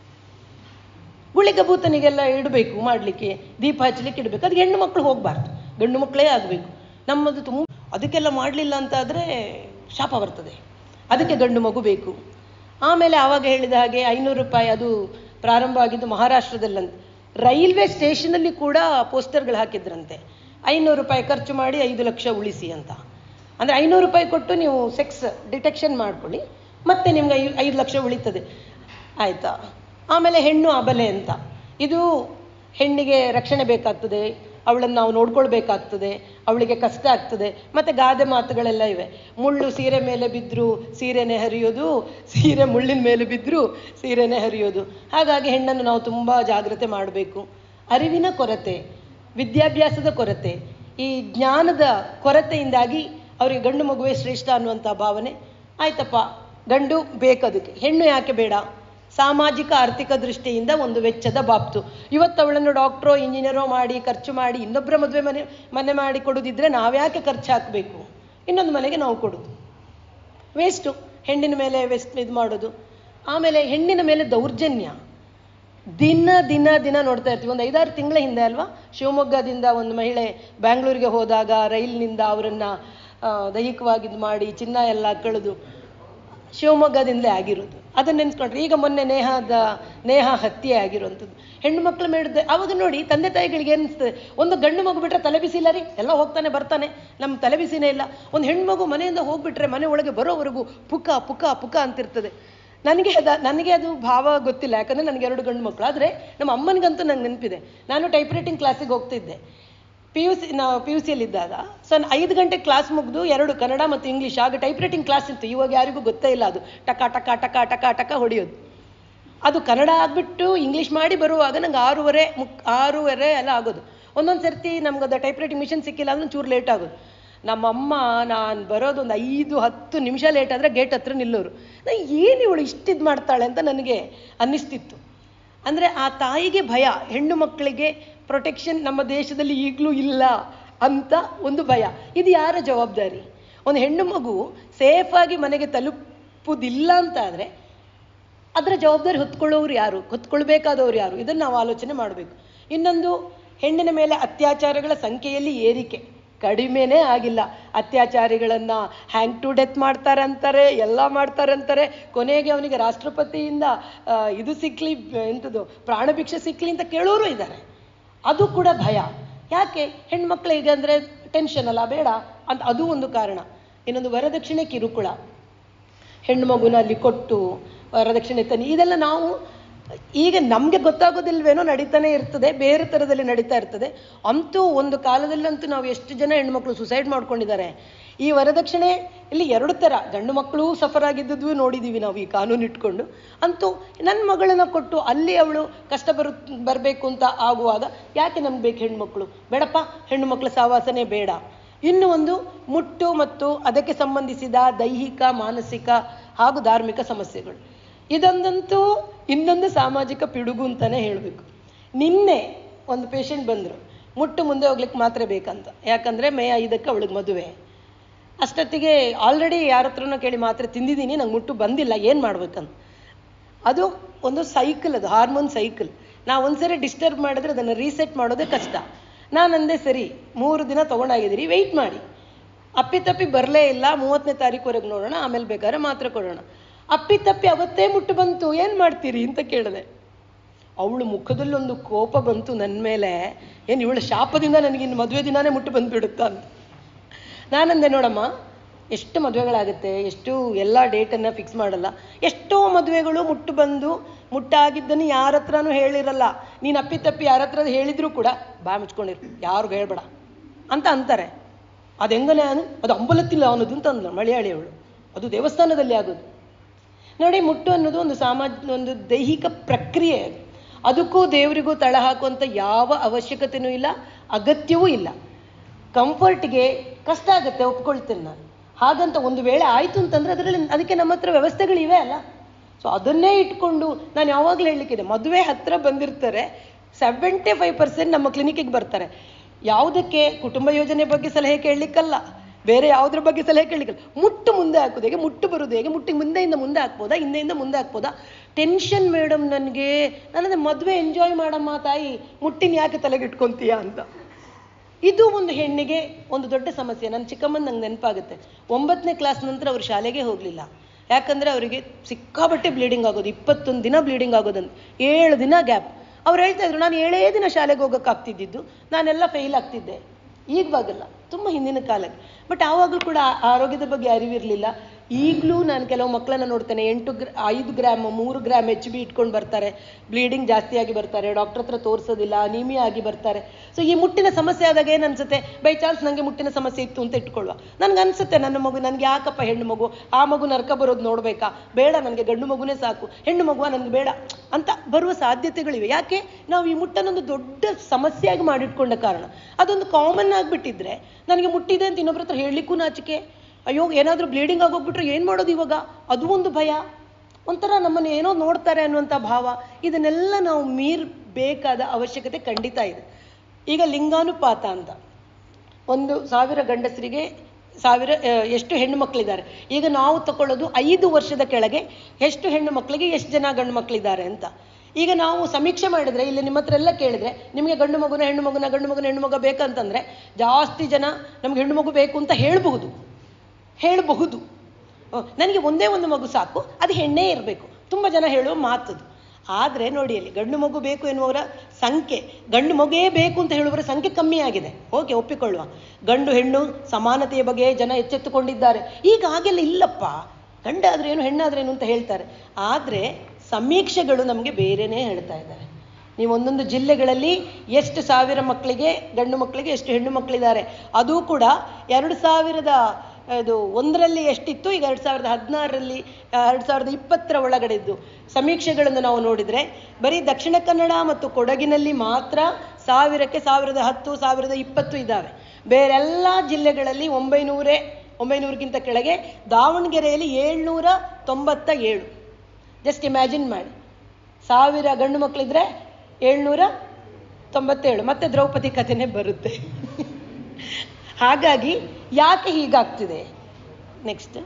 ಗುಳಿಗ ಭೂತನಿಗೆಲ್ಲ ಇಡಬೇಕು ಮಾಡಲಿಕ್ಕೆ ದೀಪ ಹಚ್ಚಲಿಕ್ಕೆ ಇಡಬೇಕು ಅದಕ್ಕೆ ಹೆಣ್ಣು ಮಕ್ಕಳು ಹೋಗಬಾರ್ದು ಗಂಡು ಮಕ್ಕಳೇ ಆಗಬೇಕು ನಮ್ಮದು ತುಂಬ ಅದಕ್ಕೆಲ್ಲ ಮಾಡಲಿಲ್ಲ ಅಂತಾದರೆ ಶಾಪ ಬರ್ತದೆ ಅದಕ್ಕೆ ಗಂಡು ಮಗು ಬೇಕು ಆಮೇಲೆ ಆವಾಗ ಹೇಳಿದ ಹಾಗೆ ಐನೂರು ರೂಪಾಯಿ ಅದು ಪ್ರಾರಂಭ ಆಗಿದ್ದು ಮಹಾರಾಷ್ಟ್ರದಲ್ಲಂತ ರೈಲ್ವೆ ಸ್ಟೇಷನಲ್ಲಿ ಕೂಡ ಪೋಸ್ಟರ್ಗಳು ಹಾಕಿದ್ರಂತೆ ಐನೂರು ರೂಪಾಯಿ ಖರ್ಚು ಮಾಡಿ ಐದು ಲಕ್ಷ ಉಳಿಸಿ ಅಂತ ಅಂದರೆ ಐನೂರು ರೂಪಾಯಿ ಕೊಟ್ಟು ನೀವು ಸೆಕ್ಸ್ ಡಿಟೆಕ್ಷನ್ ಮಾಡ್ಕೊಳ್ಳಿ ಮತ್ತೆ ನಿಮ್ಗೆ ಐ ಐದು ಲಕ್ಷ ಉಳಿತದೆ ಆಯಿತಾ ಆಮೇಲೆ ಹೆಣ್ಣು ಅಬಲೆ ಅಂತ ಇದು ಹೆಣ್ಣಿಗೆ ರಕ್ಷಣೆ ಬೇಕಾಗ್ತದೆ ಅವಳನ್ನು ನಾವು ನೋಡ್ಕೊಳ್ಬೇಕಾಗ್ತದೆ ಅವಳಿಗೆ ಕಷ್ಟ ಆಗ್ತದೆ ಮತ್ತು ಗಾದೆ ಮಾತುಗಳೆಲ್ಲ ಇವೆ ಮುಳ್ಳು ಸೀರೆ ಮೇಲೆ ಬಿದ್ದರೂ ಸೀರೆನೇ ಹರಿಯೋದು ಸೀರೆ ಮುಳ್ಳಿನ ಮೇಲೆ ಬಿದ್ದರೂ ಸೀರೆನೇ ಹರಿಯೋದು ಹಾಗಾಗಿ ಹೆಣ್ಣನ್ನು ನಾವು ತುಂಬ ಜಾಗ್ರತೆ ಮಾಡಬೇಕು ಅರಿವಿನ ಕೊರತೆ ವಿದ್ಯಾಭ್ಯಾಸದ ಕೊರತೆ ಈ ಜ್ಞಾನದ ಕೊರತೆಯಿಂದಾಗಿ ಅವರಿಗೆ ಗಂಡು ಮಗುವೇ ಶ್ರೇಷ್ಠ ಅನ್ನುವಂಥ ಭಾವನೆ ಆಯ್ತಪ್ಪ ಗಂಡು ಬೇಕದಕ್ಕೆ ಹೆಣ್ಣು ಯಾಕೆ ಬೇಡ ಸಾಮಾಜಿಕ ಆರ್ಥಿಕ ದೃಷ್ಟಿಯಿಂದ ಒಂದು ವೆಚ್ಚದ ಬಾಬ್ತು ಇವತ್ತು ಅವಳನ್ನು ಡಾಕ್ಟ್ರೋ ಇಂಜಿನಿಯರೋ ಮಾಡಿ ಖರ್ಚು ಮಾಡಿ ಇನ್ನೊಬ್ಬರ ಮದುವೆ ಮನೆ ಮನೆ ಮಾಡಿ ಕೊಡೋದಿದ್ರೆ ನಾವ್ಯಾಕೆ ಖರ್ಚು ಹಾಕಬೇಕು ಇನ್ನೊಂದು ಮನೆಗೆ ನಾವು ಕೊಡೋದು ವೇಸ್ಟು ಹೆಣ್ಣಿನ ಮೇಲೆ ವೆಸ್ಟ್ ಇದು ಮಾಡೋದು ಆಮೇಲೆ ಹೆಣ್ಣಿನ ಮೇಲೆ ದೌರ್ಜನ್ಯ ದಿನ ದಿನ ದಿನ ನೋಡ್ತಾ ಇರ್ತೀವಿ ಒಂದು ಐದಾರು ತಿಂಗಳ ಹಿಂದೆ ಅಲ್ವಾ ಶಿವಮೊಗ್ಗದಿಂದ ಒಂದು ಮಹಿಳೆ ಬ್ಯಾಂಗ್ಳೂರಿಗೆ ಹೋದಾಗ ರೈಲಿನಿಂದ ಅವರನ್ನು ದೈಹಿಕವಾಗಿ ಇದು ಮಾಡಿ ಚಿನ್ನ ಎಲ್ಲ ಕಳೆದು ಶಿವಮೊಗ್ಗದಿಂದಲೇ ಆಗಿರೋದು ಅದನ್ನ ನೆನ್ಸ್ಕೊಂಡ್ರೆ ಈಗ ಮೊನ್ನೆ ನೇಹದ ನೇಹ ಹತ್ಯೆ ಆಗಿರುವಂಥದ್ದು ಹೆಣ್ಣು ಮಕ್ಕಳ ಮೇಲೆ ಅವಾಗ ನೋಡಿ ತಂದೆ ತಾಯಿಗಳಿಗೆ ಏನಿಸ್ತದೆ ಒಂದು ಗಂಡು ಮಗು ಬಿಟ್ರೆ ತಲೆ ಬಿಸಿ ಇಲ್ಲ ರೀ ಎಲ್ಲ ಹೋಗ್ತಾನೆ ಬರ್ತಾನೆ ನಮ್ಮ ತಲೆ ಬಿಸಿನೇ ಇಲ್ಲ ಒಂದು ಹೆಣ್ಣು ಮಗು ಮನೆಯಿಂದ ಹೋಗ್ಬಿಟ್ರೆ ಮನೆ ಒಳಗೆ ಬರೋವರೆಗೂ ಪುಕ ಪುಕ ಪುಕ ಅಂತಿರ್ತದೆ ನನಗೆ ಅದ ನನಗೆ ಅದು ಭಾವ ಗೊತ್ತಿಲ್ಲ ಯಾಕಂದ್ರೆ ನನಗೆ ಎರಡು ಗಂಡು ಮಕ್ಕಳು ಆದರೆ ನಮ್ಮ ಅಮ್ಮನಿಗಂತೂ ನಂಗೆ ನೆನಪಿದೆ ನಾನು ಟೈಪ್ ರೈಟಿಂಗ್ ಕ್ಲಾಸಿಗೆ ಹೋಗ್ತಿದ್ದೆ ಪಿ ಯು ಸಿ ನಾವು ಪಿ ಯು ಸಿಯಲ್ಲಿದ್ದಾಗ ಸೊ ಐದು ಗಂಟೆ ಕ್ಲಾಸ್ ಮುಗಿದು ಎರಡು ಕನ್ನಡ ಮತ್ತು ಇಂಗ್ಲೀಷ್ ಆಗ ಟೈಪ್ ರೈಟಿಂಗ್ ಕ್ಲಾಸ್ ಇತ್ತು ಇವಾಗ ಯಾರಿಗೂ ಗೊತ್ತೇ ಇಲ್ಲ ಅದು ಟಕ ಟಕ ಟಕ ಟಕ ಟಕ ಹೊಡೆಯೋದು ಅದು ಕನ್ನಡ ಆಗ್ಬಿಟ್ಟು ಇಂಗ್ಲೀಷ್ ಮಾಡಿ ಬರುವಾಗ ನಂಗೆ ಆರೂವರೆ ಮುಕ್ ಆರೂವರೆ ಎಲ್ಲ ಆಗೋದು ಒಂದೊಂದು ಸರ್ತಿ ನಮ್ಗೆ ಅದು ಟೈಪ್ ರೈಟಿಂಗ್ ಮಿಷನ್ ಸಿಕ್ಕಿಲ್ಲ ಅಂದ್ರೆ ಚೂರು ಲೇಟ್ ಆಗೋದು ನಮ್ಮಮ್ಮ ನಾನು ಬರೋದು ಒಂದು ಐದು ಹತ್ತು ನಿಮಿಷ ಲೇಟ್ ಆದರೆ ಗೇಟ್ ಹತ್ರ ನಿಲ್ಲೋರು ನಾನು ಏನು ಇವಳು ಇಷ್ಟಿದು ಮಾಡ್ತಾಳೆ ಅಂತ ನನಗೆ ಅನ್ನಿಸ್ತಿತ್ತು ಅಂದರೆ ಆ ತಾಯಿಗೆ ಭಯ ಹೆಣ್ಣು ಮಕ್ಕಳಿಗೆ ಪ್ರೊಟೆಕ್ಷನ್ ನಮ್ಮ ದೇಶದಲ್ಲಿ ಈಗಲೂ ಇಲ್ಲ ಅಂತ ಒಂದು ಭಯ ಇದು ಯಾರ ಜವಾಬ್ದಾರಿ ಒಂದು ಹೆಣ್ಣು ಮಗು ಸೇಫಾಗಿ ಮನೆಗೆ ತಲುಪುವುದಿಲ್ಲ ಅಂತ ಆದರೆ ಅದರ ಜವಾಬ್ದಾರಿ ಹೊತ್ಕೊಳ್ಳೋರು ಯಾರು ಹೊತ್ಕೊಳ್ಬೇಕಾದವ್ರು ಯಾರು ಇದನ್ನು ನಾವು ಆಲೋಚನೆ ಮಾಡಬೇಕು ಇನ್ನೊಂದು ಹೆಣ್ಣಿನ ಮೇಲೆ ಅತ್ಯಾಚಾರಗಳ ಸಂಖ್ಯೆಯಲ್ಲಿ ಏರಿಕೆ ಕಡಿಮೆನೇ ಆಗಿಲ್ಲ ಅತ್ಯಾಚಾರಿಗಳನ್ನ ಹ್ಯಾಂಗ್ ಟು ಡೆತ್ ಮಾಡ್ತಾರೆ ಅಂತಾರೆ ಎಲ್ಲ ಮಾಡ್ತಾರೆ ಅಂತಾರೆ ಕೊನೆಗೆ ಅವನಿಗೆ ರಾಷ್ಟ್ರಪತಿಯಿಂದ ಆ, ಇದು ಸಿಕ್ಲಿ ಎಂಥದ್ದು ಪ್ರಾಣಭಿಕ್ಷೆ ಸಿಕ್ಲಿ ಅಂತ ಕೇಳೋರು ಇದ್ದಾರೆ ಅದು ಕೂಡ ಭಯ ಯಾಕೆ ಹೆಣ್ಮಕ್ಳಿಗೆ ಅಂದರೆ ಟೆನ್ಷನ್ ಅಲ್ಲ ಬೇಡ ಅಂತ ಅದು ಒಂದು ಕಾರಣ ಇನ್ನೊಂದು ವರದಕ್ಷಿಣೆ ಕಿರುಕುಳ ಹೆಣ್ಣು ಮಗುನ ಅಲ್ಲಿ ಕೊಟ್ಟು ವರದಕ್ಷಿಣೆ ತನ್ನಿ ಇದೆಲ್ಲ ನಾವು ಈಗ ನಮಗೆ ಗೊತ್ತಾಗೋದಿಲ್ವೇನೋ ನಡೀತಾನೆ ಇರ್ತದೆ ಬೇರೆ ಥರದಲ್ಲಿ ನಡೀತಾ ಇರ್ತದೆ ಅಂತೂ ಒಂದು ಕಾಲದಲ್ಲಂತೂ ನಾವು ಎಷ್ಟು ಜನ ಹೆಣ್ಮಕ್ಳು ಸುಸೈಡ್ ಮಾಡ್ಕೊಂಡಿದ್ದಾರೆ ಈ ವರದಕ್ಷಿಣೆ ಇಲ್ಲಿ ಎರಡು ಥರ ಗಂಡು ಮಕ್ಕಳು ಸಫರ್ ಆಗಿದ್ದದ್ದು ನೋಡಿದ್ದೀವಿ ನಾವು ಈ ಕಾನೂನು ಇಟ್ಕೊಂಡು ಅಂತೂ ನನ್ನ ಮಗಳನ್ನ ಕೊಟ್ಟು ಅಲ್ಲಿ ಅವಳು ಕಷ್ಟ ಬರು ಬರಬೇಕು ಅಂತ ಆಗುವಾಗ ಯಾಕೆ ನಮ್ಗೆ ಬೇಕು ಹೆಣ್ಮಕ್ಳು ಬೇಡಪ್ಪ ಹೆಣ್ಣು ಮಕ್ಕಳ ಸಹವಾಸನೆ ಬೇಡ ಇನ್ನು ಒಂದು ಮುಟ್ಟು ಮತ್ತು ಅದಕ್ಕೆ ಸಂಬಂಧಿಸಿದ ದೈಹಿಕ ಮಾನಸಿಕ ಹಾಗೂ ಧಾರ್ಮಿಕ ಸಮಸ್ಯೆಗಳು ಇದೊಂದಂತೂ ಇನ್ನೊಂದು ಸಾಮಾಜಿಕ ಪಿಡುಗು ಅಂತಾನೆ ಹೇಳಬೇಕು ನಿನ್ನೆ ಒಂದು ಪೇಷಂಟ್ ಬಂದರು ಮುಟ್ಟು ಮುಂದೆ ಹೋಗ್ಲಿಕ್ಕೆ ಮಾತ್ರ ಬೇಕಂತ ಯಾಕಂದರೆ ಮೇ ಐದಕ್ಕೆ ಅವಳಿಗೆ ಮದುವೆ ಅಷ್ಟೊತ್ತಿಗೆ ಆಲ್ರೆಡಿ ಯಾರ ಹತ್ರನೂ ಕೇಳಿ ಮಾತ್ರೆ ತಿಂದಿದ್ದೀನಿ ನಂಗೆ ಮುಟ್ಟು ಬಂದಿಲ್ಲ ಏನು ಮಾಡ್ಬೇಕಂತ ಅದು ಒಂದು ಸೈಕಲ್ ಅದು ಹಾರ್ಮೋನ್ ಸೈಕಲ್ ನಾವು ಒಂದ್ಸರಿ ಡಿಸ್ಟರ್ಬ್ ಮಾಡಿದ್ರೆ ಅದನ್ನು ರೀಸೆಟ್ ಮಾಡೋದೇ ಕಷ್ಟ ನಾನು ಅಂದೆ ಸರಿ ಮೂರು ದಿನ ತೊಗೊಂಡಾಗಿದ್ದೀರಿ ವೆಯ್ಟ್ ಮಾಡಿ ಅಪ್ಪಿತಪ್ಪಿ ಬರಲೇ ಇಲ್ಲ ಮೂವತ್ತನೇ ತಾರೀಕುವರೆಗೆ ನೋಡೋಣ ಆಮೇಲೆ ಬೇಕಾದ್ರೆ ಮಾತ್ರೆ ಕೊಡೋಣ ಅಪ್ಪಿತಪ್ಪಿ ಅವತ್ತೇ ಮುಟ್ಟು ಬಂತು ಏನು ಮಾಡ್ತೀರಿ ಅಂತ ಕೇಳಿದೆ ಅವಳು ಮುಖದಲ್ಲಿ ಒಂದು ಕೋಪ ಬಂತು ನನ್ನ ಮೇಲೆ ಏನು ಇವಳ ಶಾಪದಿಂದ ನನಗಿನ್ನು ಮದುವೆ ದಿನಾನೇ ಮುಟ್ಟು ಬಂದುಬಿಡುತ್ತಾ ಅಂತ ನಾನಂದೆ ನೋಡಮ್ಮ ಎಷ್ಟು ಮದುವೆಗಳಾಗುತ್ತೆ ಎಷ್ಟು ಎಲ್ಲ ಡೇಟನ್ನು ಫಿಕ್ಸ್ ಮಾಡಲ್ಲ ಎಷ್ಟೋ ಮದುವೆಗಳು ಮುಟ್ಟು ಬಂದು ಮುಟ್ಟಾಗಿದ್ದನ್ನು ಯಾರ ಹತ್ರನೂ ಹೇಳಿರಲ್ಲ ನೀನು ಅಪ್ಪಿತಪ್ಪಿ ಯಾರ ಹತ್ರ ಹೇಳಿದ್ರು ಕೂಡ ಬಾ ಮುಚ್ಕೊಂಡಿರು ಯಾರಿಗೂ ಹೇಳ್ಬೇಡ ಅಂತ ಅಂತಾರೆ ಅದು ಹೆಂಗನೆ ಅನು ಅದು ಅಂಬಲತ್ತಿಲ್ಲ ಅನ್ನೋದು ಅಂತ ಅಂದ್ಲು ಮಲಯಾಳಿ ಅವಳು ಅದು ದೇವಸ್ಥಾನದಲ್ಲಿ ಆಗೋದು ನೋಡಿ ಮುಟ್ಟು ಅನ್ನೋದು ಒಂದು ಸಾಮಾಜ ಒಂದು ದೈಹಿಕ ಪ್ರಕ್ರಿಯೆ ಅದು ಅದಕ್ಕೂ ದೇವರಿಗೂ ತಳ ಹಾಕುವಂಥ ಯಾವ ಅವಶ್ಯಕತೆನೂ ಇಲ್ಲ ಅಗತ್ಯವೂ ಇಲ್ಲ ಕಂಫರ್ಟ್ಗೆ ಕಷ್ಟ ಆಗುತ್ತೆ ಒಪ್ಕೊಳ್ತೇನೆ ನಾನು ಹಾಗಂತ ಒಂದು ವೇಳೆ ಆಯಿತು ಅಂತಂದ್ರೆ ಅದರಲ್ಲಿ ಅದಕ್ಕೆ ನಮ್ಮ ಹತ್ರ ವ್ಯವಸ್ಥೆಗಳಿವೆ ಅಲ್ಲ ಸೊ ಅದನ್ನೇ ಇಟ್ಕೊಂಡು ನಾನು ಯಾವಾಗಲೂ ಹೇಳಲಿಕ್ಕಿದೆ ಮದುವೆ ಹತ್ರ ಬಂದಿರ್ತಾರೆ ಸೆವೆಂಟಿ ಫೈವ್ ಪರ್ಸೆಂಟ್ ನಮ್ಮ ಕ್ಲಿನಿಕ್ಕಿಗೆ ಬರ್ತಾರೆ ಯಾವುದಕ್ಕೆ ಕುಟುಂಬ ಯೋಜನೆ ಬಗ್ಗೆ ಸಲಹೆ ಕೇಳಲಿಕ್ಕಲ್ಲ ಬೇರೆ ಯಾವುದ್ರ ಬಗ್ಗೆ ಸಲಹೆ ಕೇಳಲಿಕ್ಕಲ್ಲ ಮುಟ್ಟು ಮುಂದೆ ಹಾಕೋದು ಹೇಗೆ ಮುಟ್ಟು ಬರೋದು ಹೇಗೆ ಮುಟ್ಟಿ ಮುಂದೆಯಿಂದ ಮುಂದೆ ಹಾಕ್ಬೋದಾ ಹಿಂದೆಯಿಂದ ಮುಂದೆ ಹಾಕ್ಬೋದಾ ಟೆನ್ಷನ್ ಮೇಡಮ್ ನನಗೆ ನನ್ನದು ಮದುವೆ ಎಂಜಾಯ್ ಮಾಡಮ್ಮ ತಾಯಿ ಮುಟ್ಟಿನ ಯಾಕೆ ತಲೆಗೆ ಇಟ್ಕೊಂತೀಯ ಅಂತ ಇದು ಒಂದು ಹೆಣ್ಣಿಗೆ ಒಂದು ದೊಡ್ಡ ಸಮಸ್ಯೆ ನನ್ನ ಚಿಕ್ಕಮ್ಮನ ನಂಗೆ ನೆನಪಾಗುತ್ತೆ ಒಂಬತ್ತನೇ ಕ್ಲಾಸ್ ನಂತರ ಅವ್ರು ಶಾಲೆಗೆ ಹೋಗಲಿಲ್ಲ ಯಾಕಂದ್ರೆ ಅವರಿಗೆ ಸಿಕ್ಕಾಬಟ್ಟೆ ಬ್ಲೀಡಿಂಗ್ ಆಗೋದು ಇಪ್ಪತ್ತೊಂದು ದಿನ ಬ್ಲೀಡಿಂಗ್ ಆಗೋದಂತ ಏಳು ದಿನ ಗ್ಯಾಪ್ ಅವ್ರು ಹೇಳ್ತಾ ಇದ್ರು ನಾನು ಏಳೇ ದಿನ ಶಾಲೆಗೆ ಹೋಗೋಕ್ಕಾಗ್ತಿದ್ದಿದ್ದು ನಾನೆಲ್ಲ ಫೇಲ್ ಆಗ್ತಿದ್ದೆ ಈಗವಾಗಲ್ಲ ತುಂಬ ಹಿಂದಿನ ಕಾಲಕ್ಕೆ ಬಟ್ ಆವಾಗಲೂ ಕೂಡ ಆ- ಆರೋಗ್ಯದ ಬಗ್ಗೆ ಅರಿವಿರಲಿಲ್ಲ ಈಗಲೂ ನಾನು ಕೆಲವು ಮಕ್ಕಳನ್ನ ನೋಡ್ತೇನೆ ಎಂಟು ಗ್ರ ಐದು ಗ್ರಾಮ್ ಮೂರು ಗ್ರಾಮ್ ಎಚ್ ಬಿ ಇಟ್ಕೊಂಡು ಬರ್ತಾರೆ ಬ್ಲೀಡಿಂಗ್ ಜಾಸ್ತಿ ಆಗಿ ಬರ್ತಾರೆ ಡಾಕ್ಟರ್ ಹತ್ರ ತೋರಿಸೋದಿಲ್ಲ ಅನಿಮಿಯಾ ಆಗಿ ಬರ್ತಾರೆ ಸೊ ಈ ಮುಟ್ಟಿನ ಸಮಸ್ಯೆ ಆದಾಗ ಏನು ಅನ್ಸುತ್ತೆ ಬೈ ಚಾನ್ಸ್ ನನಗೆ ಮುಟ್ಟಿನ ಸಮಸ್ಯೆ ಇತ್ತು ಅಂತ ಇಟ್ಕೊಳ್ಳುವ ನನಗೆ ಅನ್ಸುತ್ತೆ ನನ್ನ ಮಗು ನನಗೆ ಯಾಕಪ್ಪ ಹೆಣ್ಣು ಮಗು ಆ ಮಗು ನರ್ಕ ಬರೋದು ನೋಡ್ಬೇಕಾ ಬೇಡ ನನಗೆ ಗಂಡು ಮಗುನೇ ಸಾಕು ಹೆಣ್ಣು ಮಗುವ ನನಗೆ ಬೇಡ ಅಂತ ಬರುವ ಸಾಧ್ಯತೆಗಳಿವೆ ಯಾಕೆ ನಾವು ಈ ಮುಟ್ಟನ್ನೊಂದು ದೊಡ್ಡ ಸಮಸ್ಯೆಯಾಗಿ ಮಾಡಿಟ್ಕೊಂಡ ಕಾರಣ ಅದೊಂದು ಕಾಮನ್ ಆಗಿಬಿಟ್ಟಿದ್ರೆ ನನಗೆ ಮುಟ್ಟಿದೆ ಅಂತ ಇನ್ನೊಬ್ರ ಹತ್ರ ಹೇಳಲಿಕ್ಕೂ ನಾಚಿಕೆ ಅಯ್ಯೋ ಏನಾದರೂ ಬ್ಲೀಡಿಂಗ್ ಆಗೋಗ್ಬಿಟ್ರೆ ಏನು ಮಾಡೋದು ಇವಾಗ ಅದು ಒಂದು ಭಯ ಒಂಥರ ನಮ್ಮನ್ನು ಏನೋ ನೋಡ್ತಾರೆ ಅನ್ನುವಂಥ ಭಾವ ಇದನ್ನೆಲ್ಲ ನಾವು ಮೀರಬೇಕಾದ ಅವಶ್ಯಕತೆ ಖಂಡಿತ ಇದೆ ಈಗ ಲಿಂಗಾನುಪಾತ ಅಂತ ಒಂದು ಸಾವಿರ ಗಂಡಸರಿಗೆ ಸಾವಿರ ಆ, ಎಷ್ಟು ಹೆಣ್ಣು ಮಕ್ಕಳಿದ್ದಾರೆ ಈಗ ನಾವು ತಗೊಳ್ಳೋದು ಐದು ವರ್ಷದ ಕೆಳಗೆ ಎಷ್ಟು ಹೆಣ್ಣು ಮಕ್ಕಳಿಗೆ ಎಷ್ಟು ಜನ ಗಂಡು ಮಕ್ಕಳಿದ್ದಾರೆ ಅಂತ ಈಗ ನಾವು ಸಮೀಕ್ಷೆ ಮಾಡಿದ್ರೆ ಇಲ್ಲಿ ನಿಮ್ಮ ಹತ್ರ ಎಲ್ಲ ಕೇಳಿದ್ರೆ ನಿಮಗೆ ಗಂಡು ಮಗುನ ಹೆಣ್ಣು ಮಗುನ ಗಂಡು ಮಗುನ ಹೆಣ್ಣು ಮಗ ಬೇಕಂತಂದ್ರೆ ಜಾಸ್ತಿ ಜನ ನಮ್ಗೆ ಹೆಣ್ಣು ಮಗು ಬೇಕು ಅಂತ ಹೇಳಬಹುದು ಹೇಳಬಹುದು ನನಗೆ ಒಂದೇ ಒಂದು ಮಗು ಸಾಕು ಅದು ಹೆಣ್ಣೇ ಇರಬೇಕು ತುಂಬ ಜನ ಹೇಳುವ ಮಾತದು ಆದರೆ ನೋಡಿ ಅಲ್ಲಿ ಗಂಡು ಮಗು ಬೇಕು ಎನ್ನುವರ ಸಂಖ್ಯೆ ಗಂಡು ಮಗುವೇ ಬೇಕು ಅಂತ ಹೇಳುವವರ ಸಂಖ್ಯೆ ಕಮ್ಮಿ ಆಗಿದೆ ಓಕೆ ಒಪ್ಪಿಕೊಳ್ಳುವ ಗಂಡು ಹೆಣ್ಣು ಸಮಾನತೆಯ ಬಗ್ಗೆ ಜನ ಎಚ್ಚೆತ್ತುಕೊಂಡಿದ್ದಾರೆ ಈಗ ಹಾಗೆಲ್ಲ ಇಲ್ಲಪ್ಪ ಗಂಡಾದ್ರೆ ಏನು ಹೆಣ್ಣಾದ್ರೇನು ಅಂತ ಹೇಳ್ತಾರೆ ಆದರೆ ಸಮೀಕ್ಷೆಗಳು ನಮಗೆ ಬೇರೆನೇ ಹೇಳ್ತಾ ಇದ್ದಾರೆ ನೀವು ಒಂದೊಂದು ಜಿಲ್ಲೆಗಳಲ್ಲಿ ಎಷ್ಟು ಸಾವಿರ ಮಕ್ಕಳಿಗೆ ಗಂಡು ಮಕ್ಕಳಿಗೆ ಎಷ್ಟು ಹೆಣ್ಣು ಮಕ್ಕಳಿದ್ದಾರೆ ಅದು ಕೂಡ ಎರಡು ಸಾವಿರದ ಇದು ಒಂದರಲ್ಲಿ ಎಷ್ಟಿತ್ತು ಈಗ ಎರಡು ಸಾವಿರದ ಹದಿನಾರರಲ್ಲಿ ಎರಡು ಸಾವಿರದ ಇಪ್ಪತ್ತರ ಒಳಗಡೆ ಇದ್ದು ಸಮೀಕ್ಷೆಗಳನ್ನು ನಾವು ನೋಡಿದರೆ ಬರೀ ದಕ್ಷಿಣ ಕನ್ನಡ ಮತ್ತು ಕೊಡಗಿನಲ್ಲಿ ಮಾತ್ರ ಸಾವಿರಕ್ಕೆ ಸಾವಿರದ ಹತ್ತು ಸಾವಿರದ ಇಪ್ಪತ್ತು ಇದ್ದಾವೆ ಬೇರೆಲ್ಲ ಜಿಲ್ಲೆಗಳಲ್ಲಿ ಒಂಬೈನೂರೇ ಒಂಬೈನೂರಕ್ಕಿಂತ ಕೆಳಗೆ ದಾವಣಗೆರೆಯಲ್ಲಿ ಏಳ್ನೂರ ತೊಂಬತ್ತ ಏಳು ಜಸ್ಟ್ ಇಮ್ಯಾಜಿನ್ ಮಾಡಿ ಸಾವಿರ ಗಂಡು ಮಕ್ಕಳಿದ್ರೆ ಏಳ್ನೂರ ತೊಂಬತ್ತೇಳು ಮತ್ತೆ ದ್ರೌಪದಿ ಕಥೆನೇ ಬರುತ್ತೆ ಹಾಗಾಗಿ ಯಾಕೆ ಹೀಗಾಗ್ತಿದೆ ನೆಕ್ಸ್ಟ್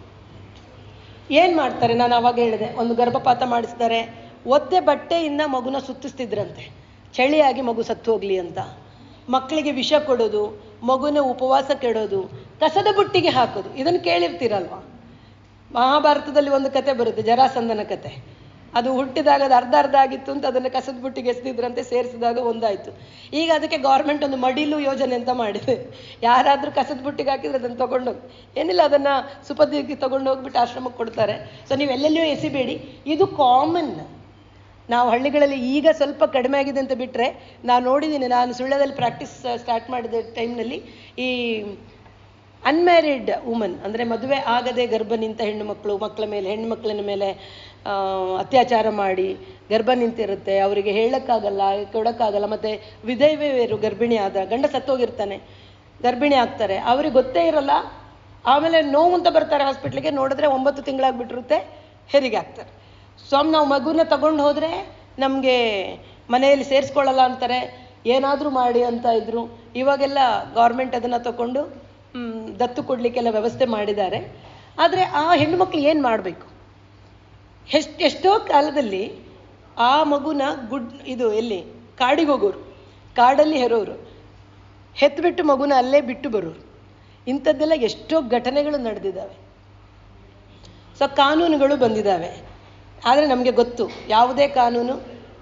ಏನು ಮಾಡ್ತಾರೆ ನಾನು ಅವಾಗ ಹೇಳಿದೆ ಒಂದು ಗರ್ಭಪಾತ ಮಾಡಿಸ್ತಾರೆ ಒದ್ದೆ ಬಟ್ಟೆಯಿಂದ ಮಗುನ ಸುತ್ತಿಸ್ತಿದ್ರಂತೆ ಚಳಿಯಾಗಿ ಮಗು ಸತ್ತು ಹೋಗ್ಲಿ ಅಂತ ಮಕ್ಕಳಿಗೆ ವಿಷ ಕೊಡೋದು ಮಗುನ ಉಪವಾಸ ಕೆಡೋದು ಕಸದ ಬುಟ್ಟಿಗೆ ಹಾಕೋದು ಇದನ್ನು ಕೇಳಿರ್ತೀರಲ್ವಾ ಮಹಾಭಾರತದಲ್ಲಿ ಒಂದು ಕತೆ ಬರುತ್ತೆ ಜರಾಸಂದನ ಕತೆ ಅದು ಹುಟ್ಟಿದಾಗ ಅದು ಅರ್ಧ ಅರ್ಧ ಆಗಿತ್ತು ಅಂತ ಅದನ್ನು ಕಸದ ಬುಟ್ಟಿಗೆ ಎಸೆದಿದ್ರಂತೆ ಸೇರಿಸಿದಾಗ ಒಂದಾಯಿತು ಈಗ ಅದಕ್ಕೆ ಗೌರ್ಮೆಂಟ್ ಒಂದು ಮಡಿಲು ಯೋಜನೆ ಅಂತ ಮಾಡಿದೆ ಯಾರಾದರೂ ಕಸದ ಬುಟ್ಟಿಗೆ ಹಾಕಿದ್ರೆ ಅದನ್ನು ತಗೊಂಡೋಗಿ ಏನಿಲ್ಲ ಅದನ್ನು ಸುಪದಿಗೆ ತಗೊಂಡು ಹೋಗ್ಬಿಟ್ಟು ಆಶ್ರಮಕ್ಕೆ ಕೊಡ್ತಾರೆ ಸೊ ನೀವು ಎಲ್ಲೆಲ್ಲಿಯೂ ಎಸಿಬೇಡಿ ಇದು ಕಾಮನ್ ನಾವು ಹಳ್ಳಿಗಳಲ್ಲಿ ಈಗ ಸ್ವಲ್ಪ ಕಡಿಮೆ ಆಗಿದೆ ಅಂತ ಬಿಟ್ಟರೆ ನಾನು ನೋಡಿದ್ದೀನಿ ನಾನು ಸುಳ್ಳ್ಯದಲ್ಲಿ ಪ್ರಾಕ್ಟೀಸ್ ಸ್ಟಾರ್ಟ್ ಮಾಡಿದ ಟೈಮ್ನಲ್ಲಿ ಈ ಅನ್ಮ್ಯಾರಿಡ್ ವುಮನ್ ಅಂದರೆ ಮದುವೆ ಆಗದೆ ಗರ್ಭ ನಿಂತ ಹೆಣ್ಣು ಮಕ್ಕಳು ಮಕ್ಕಳ ಮೇಲೆ ಹೆಣ್ಣು ಮಕ್ಕಳಿನ ಮೇಲೆ ಆ, ಅತ್ಯಾಚಾರ ಮಾಡಿ ಗರ್ಭ ನಿಂತಿರುತ್ತೆ ಅವರಿಗೆ ಹೇಳೋಕ್ಕಾಗಲ್ಲ ಕೊಡೋಕ್ಕಾಗಲ್ಲ ಮತ್ತು ವಿಧವೆಯರು ಗರ್ಭಿಣಿ ಆದ ಗಂಡ ಸತ್ತೋಗಿರ್ತಾನೆ ಗರ್ಭಿಣಿ ಆಗ್ತಾರೆ ಅವ್ರಿಗೆ ಗೊತ್ತೇ ಇರಲ್ಲ ಆಮೇಲೆ ನೋವು ಅಂತ ಬರ್ತಾರೆ ಹಾಸ್ಪಿಟ್ಲಿಗೆ ನೋಡಿದ್ರೆ ಒಂಬತ್ತು ತಿಂಗಳಾಗ್ಬಿಟ್ಟಿರುತ್ತೆ ಹೆರಿಗೆ ಆಗ್ತಾರೆ ಸೊ ನಾವು ಮಗುನ ತಗೊಂಡು ಹೋದರೆ ನಮಗೆ ಮನೆಯಲ್ಲಿ ಸೇರಿಸ್ಕೊಳ್ಳಲ್ಲ ಅಂತಾರೆ ಏನಾದರೂ ಮಾಡಿ ಅಂತ ಇದ್ರು ಇವಾಗೆಲ್ಲ ಗೌರ್ಮೆಂಟ್ ಅದನ್ನು ತಗೊಂಡು ಮ್, ದತ್ತು ಕೊಡಲಿಕ್ಕೆಲ್ಲ ವ್ಯವಸ್ಥೆ ಮಾಡಿದ್ದಾರೆ ಆದರೆ ಆ ಹೆಣ್ಣು ಮಕ್ಳು ಏನು ಮಾಡಬೇಕು ಎಷ್ಟು ಎಷ್ಟೋ ಕಾಲದಲ್ಲಿ ಆ ಮಗುನ ಗುಡ್ ಇದು ಎಲ್ಲಿ ಕಾಡಿಗೆ ಹೋಗೋರು ಕಾಡಲ್ಲಿ ಹೆರೋರು ಹೆತ್ಬಿಟ್ಟು ಮಗುನ ಅಲ್ಲೇ ಬಿಟ್ಟು ಬರೋರು ಇಂಥದ್ದೆಲ್ಲ ಎಷ್ಟೋ ಘಟನೆಗಳು ನಡೆದಿದ್ದಾವೆ ಸೊ ಕಾನೂನುಗಳು ಬಂದಿದ್ದಾವೆ ಆದರೆ ನಮಗೆ ಗೊತ್ತು ಯಾವುದೇ ಕಾನೂನು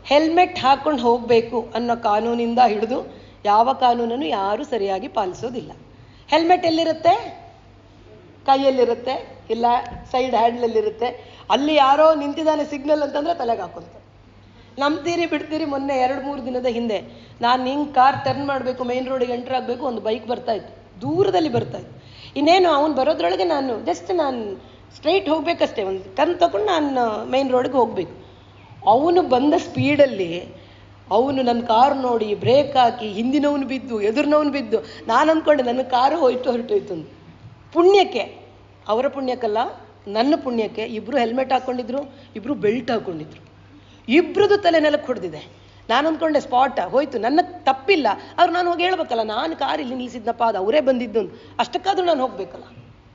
ಹೆಲ್ಮೆಟ್ ಹಾಕೊಂಡು ಹೋಗಬೇಕು ಅನ್ನೋ ಕಾನೂನಿಂದ ಹಿಡಿದು ಯಾವ ಕಾನೂನನ್ನು ಯಾರೂ ಸರಿಯಾಗಿ ಪಾಲಿಸೋದಿಲ್ಲ ಹೆಲ್ಮೆಟ್ ಎಲ್ಲಿರುತ್ತೆ ಕೈಯಲ್ಲಿರುತ್ತೆ ಇಲ್ಲ ಸೈಡ್ ಹ್ಯಾಂಡ್ಲಲ್ಲಿರುತ್ತೆ ಅಲ್ಲಿ ಯಾರೋ ನಿಂತಿದ್ದಾನೆ ಸಿಗ್ನಲ್ ಅಂತಂದ್ರೆ ತಲೆಗೆ ಹಾಕೊಂತಾರೆ ನಂಬ್ತೀರಿ ಬಿಡ್ತೀರಿ ಮೊನ್ನೆ ಎರಡು ಮೂರು ದಿನದ ಹಿಂದೆ ನಾನು ಹಿಂಗೆ ಕಾರ್ ಟರ್ನ್ ಮಾಡಬೇಕು ಮೈನ್ ರೋಡಿಗೆ ಎಂಟರ್ ಆಗಬೇಕು ಒಂದು ಬೈಕ್ ಬರ್ತಾ ಇತ್ತು ದೂರದಲ್ಲಿ ಬರ್ತಾ ಇತ್ತು ಇನ್ನೇನು ಅವ್ನು ಬರೋದ್ರೊಳಗೆ ನಾನು ಜಸ್ಟ್ ನಾನು ಸ್ಟ್ರೈಟ್ ಹೋಗ್ಬೇಕಷ್ಟೇ ಒಂದು ಟರ್ನ್ ತಗೊಂಡು ನಾನು ಮೈನ್ ರೋಡ್ಗೆ ಹೋಗ್ಬೇಕು ಅವನು ಬಂದ ಸ್ಪೀಡಲ್ಲಿ ಅವನು ನನ್ನ ಕಾರ್ ನೋಡಿ ಬ್ರೇಕ್ ಹಾಕಿ ಹಿಂದಿನವನು ಬಿದ್ದು ಎದುರಿನವನು ಬಿದ್ದು ನಾನು ಅಂದ್ಕೊಂಡೆ ನನ್ನ ಕಾರು ಹೋಯ್ತು ಹೊರಟೋಯ್ತು ಅಂತ ಪುಣ್ಯಕ್ಕೆ ಅವರ ಪುಣ್ಯಕ್ಕಲ್ಲ ನನ್ನ ಪುಣ್ಯಕ್ಕೆ ಇಬ್ರು ಹೆಲ್ಮೆಟ್ ಹಾಕ್ಕೊಂಡಿದ್ರು ಇಬ್ರು ಬೆಲ್ಟ್ ಹಾಕ್ಕೊಂಡಿದ್ರು ಇಬ್ರದ್ದು ತಲೆ ನೆಲಕ್ಕೆ ಹೊಡೆದಿದೆ ನಾನು ಅಂದ್ಕೊಂಡೆ ಸ್ಪಾಟ್ ಹೋಯ್ತು ನನ್ನ ತಪ್ಪಿಲ್ಲ ಅವ್ರು ನಾನು ಹೋಗಿ ಹೇಳ್ಬೇಕಲ್ಲ ನಾನು ಕಾರ್ ಇಲ್ಲಿ ನಿಲ್ಲಿಸಿದ್ನಪ್ಪ ಅದು ಅವರೇ ಬಂದಿದ್ದು ಅಂತ ಅಷ್ಟಕ್ಕಾದ್ರೂ ನಾನು ಹೋಗ್ಬೇಕಲ್ಲ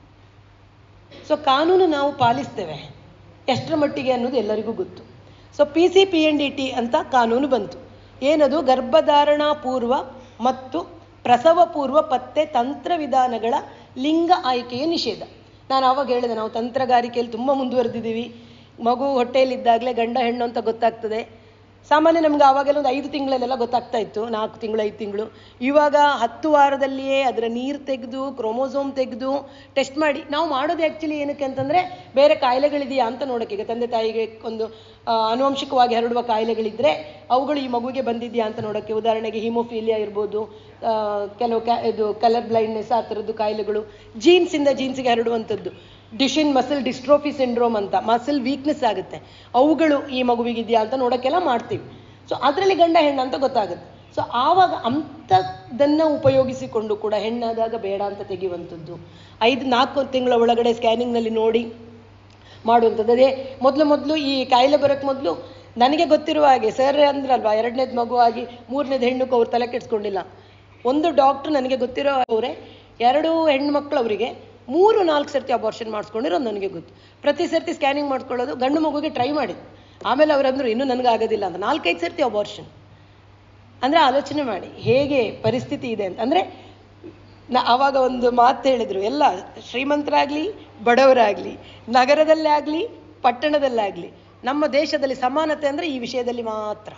ಸೊ ಕಾನೂನು ನಾವು ಪಾಲಿಸ್ತೇವೆ ಎಷ್ಟರ ಮಟ್ಟಿಗೆ ಅನ್ನೋದು ಎಲ್ಲರಿಗೂ ಗೊತ್ತು so P C P N D T ಅಂತ ಕಾನೂನು ಬಂತು ಏನದು ಗರ್ಭಧಾರಣಾ ಪೂರ್ವ ಮತ್ತು ಪ್ರಸವ ಪೂರ್ವ ಪತ್ತೆ ತಂತ್ರ ವಿಧಾನಗಳ ಲಿಂಗ ಆಯ್ಕೆಯ ನಿಷೇಧ ನಾನು ಆವಾಗ ಹೇಳಿದೆ ನಾವು ತಂತ್ರಗಾರಿಕೆಯಲ್ಲಿ ತುಂಬ ಮುಂದುವರೆದಿದ್ದೀವಿ ಮಗು ಹೊಟ್ಟೆಯಲ್ಲಿದ್ದಾಗಲೇ ಗಂಡ ಹೆಣ್ಣು ಅಂತ ಗೊತ್ತಾಗ್ತದೆ ಸಾಮಾನ್ಯ ನಮ್ಗೆ ಆವಾಗೆಲ್ಲ ಒಂದು ಐದು ತಿಂಗಳಲ್ಲೆಲ್ಲ ಗೊತ್ತಾಗ್ತಾ ಇತ್ತು ನಾಲ್ಕು ತಿಂಗಳು ಐದು ತಿಂಗಳು ಇವಾಗ ಹತ್ತು ವಾರದಲ್ಲಿಯೇ ಅದರ ನೀರು ತೆಗೆದು ಕ್ರೋಮೋಸೋಮ್ ತೆಗೆದು ಟೆಸ್ಟ್ ಮಾಡಿ ನಾವು ಮಾಡೋದು ಆ್ಯಕ್ಚುಲಿ ಏನಕ್ಕೆ ಅಂತಂದರೆ ಬೇರೆ ಕಾಯಿಲೆಗಳಿದೆಯಾ ಅಂತ ನೋಡೋಕೆ ಈಗ ತಂದೆ ತಾಯಿಗೆ ಒಂದು ಆ, ಆನುವಂಶಿಕವಾಗಿ ಹರಡುವ ಕಾಯಿಲೆಗಳಿದ್ದರೆ ಅವುಗಳು ಈ ಮಗುವಿಗೆ ಬಂದಿದೆಯಾ ಅಂತ ನೋಡೋಕ್ಕೆ ಉದಾಹರಣೆಗೆ ಹಿಮೋಫೀಲಿಯಾ ಇರ್ಬೋದು ಆ, ಕೆಲವು ಕ್ಯಾ ಇದು ಕಲರ್ ಬ್ಲೈಂಡ್ನೆಸ್ ಆ ಥರದ್ದು ಕಾಯಿಲೆಗಳು ಜೀನ್ಸಿಂದ ಜೀನ್ಸಿಗೆ ಹರಡುವಂಥದ್ದು ಡಿಶಿನ್ ಮಸಲ್ ಡಿಸ್ಟ್ರೋಫಿ ಸಿಂಡ್ರೋಮ್ ಅಂತ ಮಸಲ್ ವೀಕ್ನೆಸ್ ಆಗುತ್ತೆ ಅವುಗಳು ಈ ಮಗುವಿಗಿದೆಯಾ ಅಂತ ನೋಡೋಕ್ಕೆಲ್ಲ ಮಾಡ್ತೀವಿ ಸೊ ಅದರಲ್ಲಿ ಗಂಡ ಹೆಣ್ಣು ಅಂತ ಗೊತ್ತಾಗುತ್ತೆ ಸೊ ಆವಾಗ ಅಂಥದ್ದನ್ನು ಉಪಯೋಗಿಸಿಕೊಂಡು ಕೂಡ ಹೆಣ್ಣಾದಾಗ ಬೇಡ ಅಂತ ತೆಗೆಯುವಂಥದ್ದು ಐದು ನಾಲ್ಕು ತಿಂಗಳ ಒಳಗಡೆ ಸ್ಕ್ಯಾನಿಂಗ್ನಲ್ಲಿ ನೋಡಿ ಮಾಡುವಂಥದ್ದು ಅದೇ ಮೊದಲು ಮೊದಲು ಈ ಕಾಯಿಲೆ ಬರೋಕ್ಕೆ ಮೊದಲು ನನಗೆ ಗೊತ್ತಿರುವ ಹಾಗೆ ಸರ್ ಅಂದ್ರಲ್ವಾ ಎರಡನೇದು ಮಗುವಾಗಿ ಮೂರನೇದು ಹೆಣ್ಣಕ್ಕೆ ಅವ್ರು ತಲೆ ಕೆಡಿಸ್ಕೊಂಡಿಲ್ಲ ಒಂದು ಡಾಕ್ಟ್ರು ನನಗೆ ಗೊತ್ತಿರೋ ಅವರೇ ಎರಡು ಹೆಣ್ಣು ಮಕ್ಕಳು ಅವರಿಗೆ ಮೂರು ನಾಲ್ಕು ಸರ್ತಿ ಅಬಾರ್ಷನ್ ಮಾಡಿಸ್ಕೊಂಡಿರೋದು ನನಗೆ ಗೊತ್ತು ಪ್ರತಿ ಸರ್ತಿ ಸ್ಕ್ಯಾನಿಂಗ್ ಮಾಡ್ಕೊಳ್ಳೋದು ಗಂಡು ಮಗುಗೆ ಟ್ರೈ ಮಾಡಿದ್ದು ಆಮೇಲೆ ಅವರಂದ್ರು ಇನ್ನೂ ನನಗೆ ಆಗೋದಿಲ್ಲ ಅಂತ ನಾಲ್ಕೈದು ಸರ್ತಿ ಅಬಾರ್ಷನ್ ಅಂದರೆ ಆಲೋಚನೆ ಮಾಡಿ ಹೇಗೆ ಪರಿಸ್ಥಿತಿ ಇದೆ ಅಂತ ಅಂದರೆ ನ ಆವಾಗ ಒಂದು ಮಾತು ಹೇಳಿದ್ರು ಎಲ್ಲ ಶ್ರೀಮಂತರಾಗಲಿ ಬಡವರಾಗಲಿ ನಗರದಲ್ಲೇ ಆಗಲಿ ಪಟ್ಟಣದಲ್ಲಾಗಲಿ ನಮ್ಮ ದೇಶದಲ್ಲಿ ಸಮಾನತೆ ಅಂದರೆ ಈ ವಿಷಯದಲ್ಲಿ ಮಾತ್ರ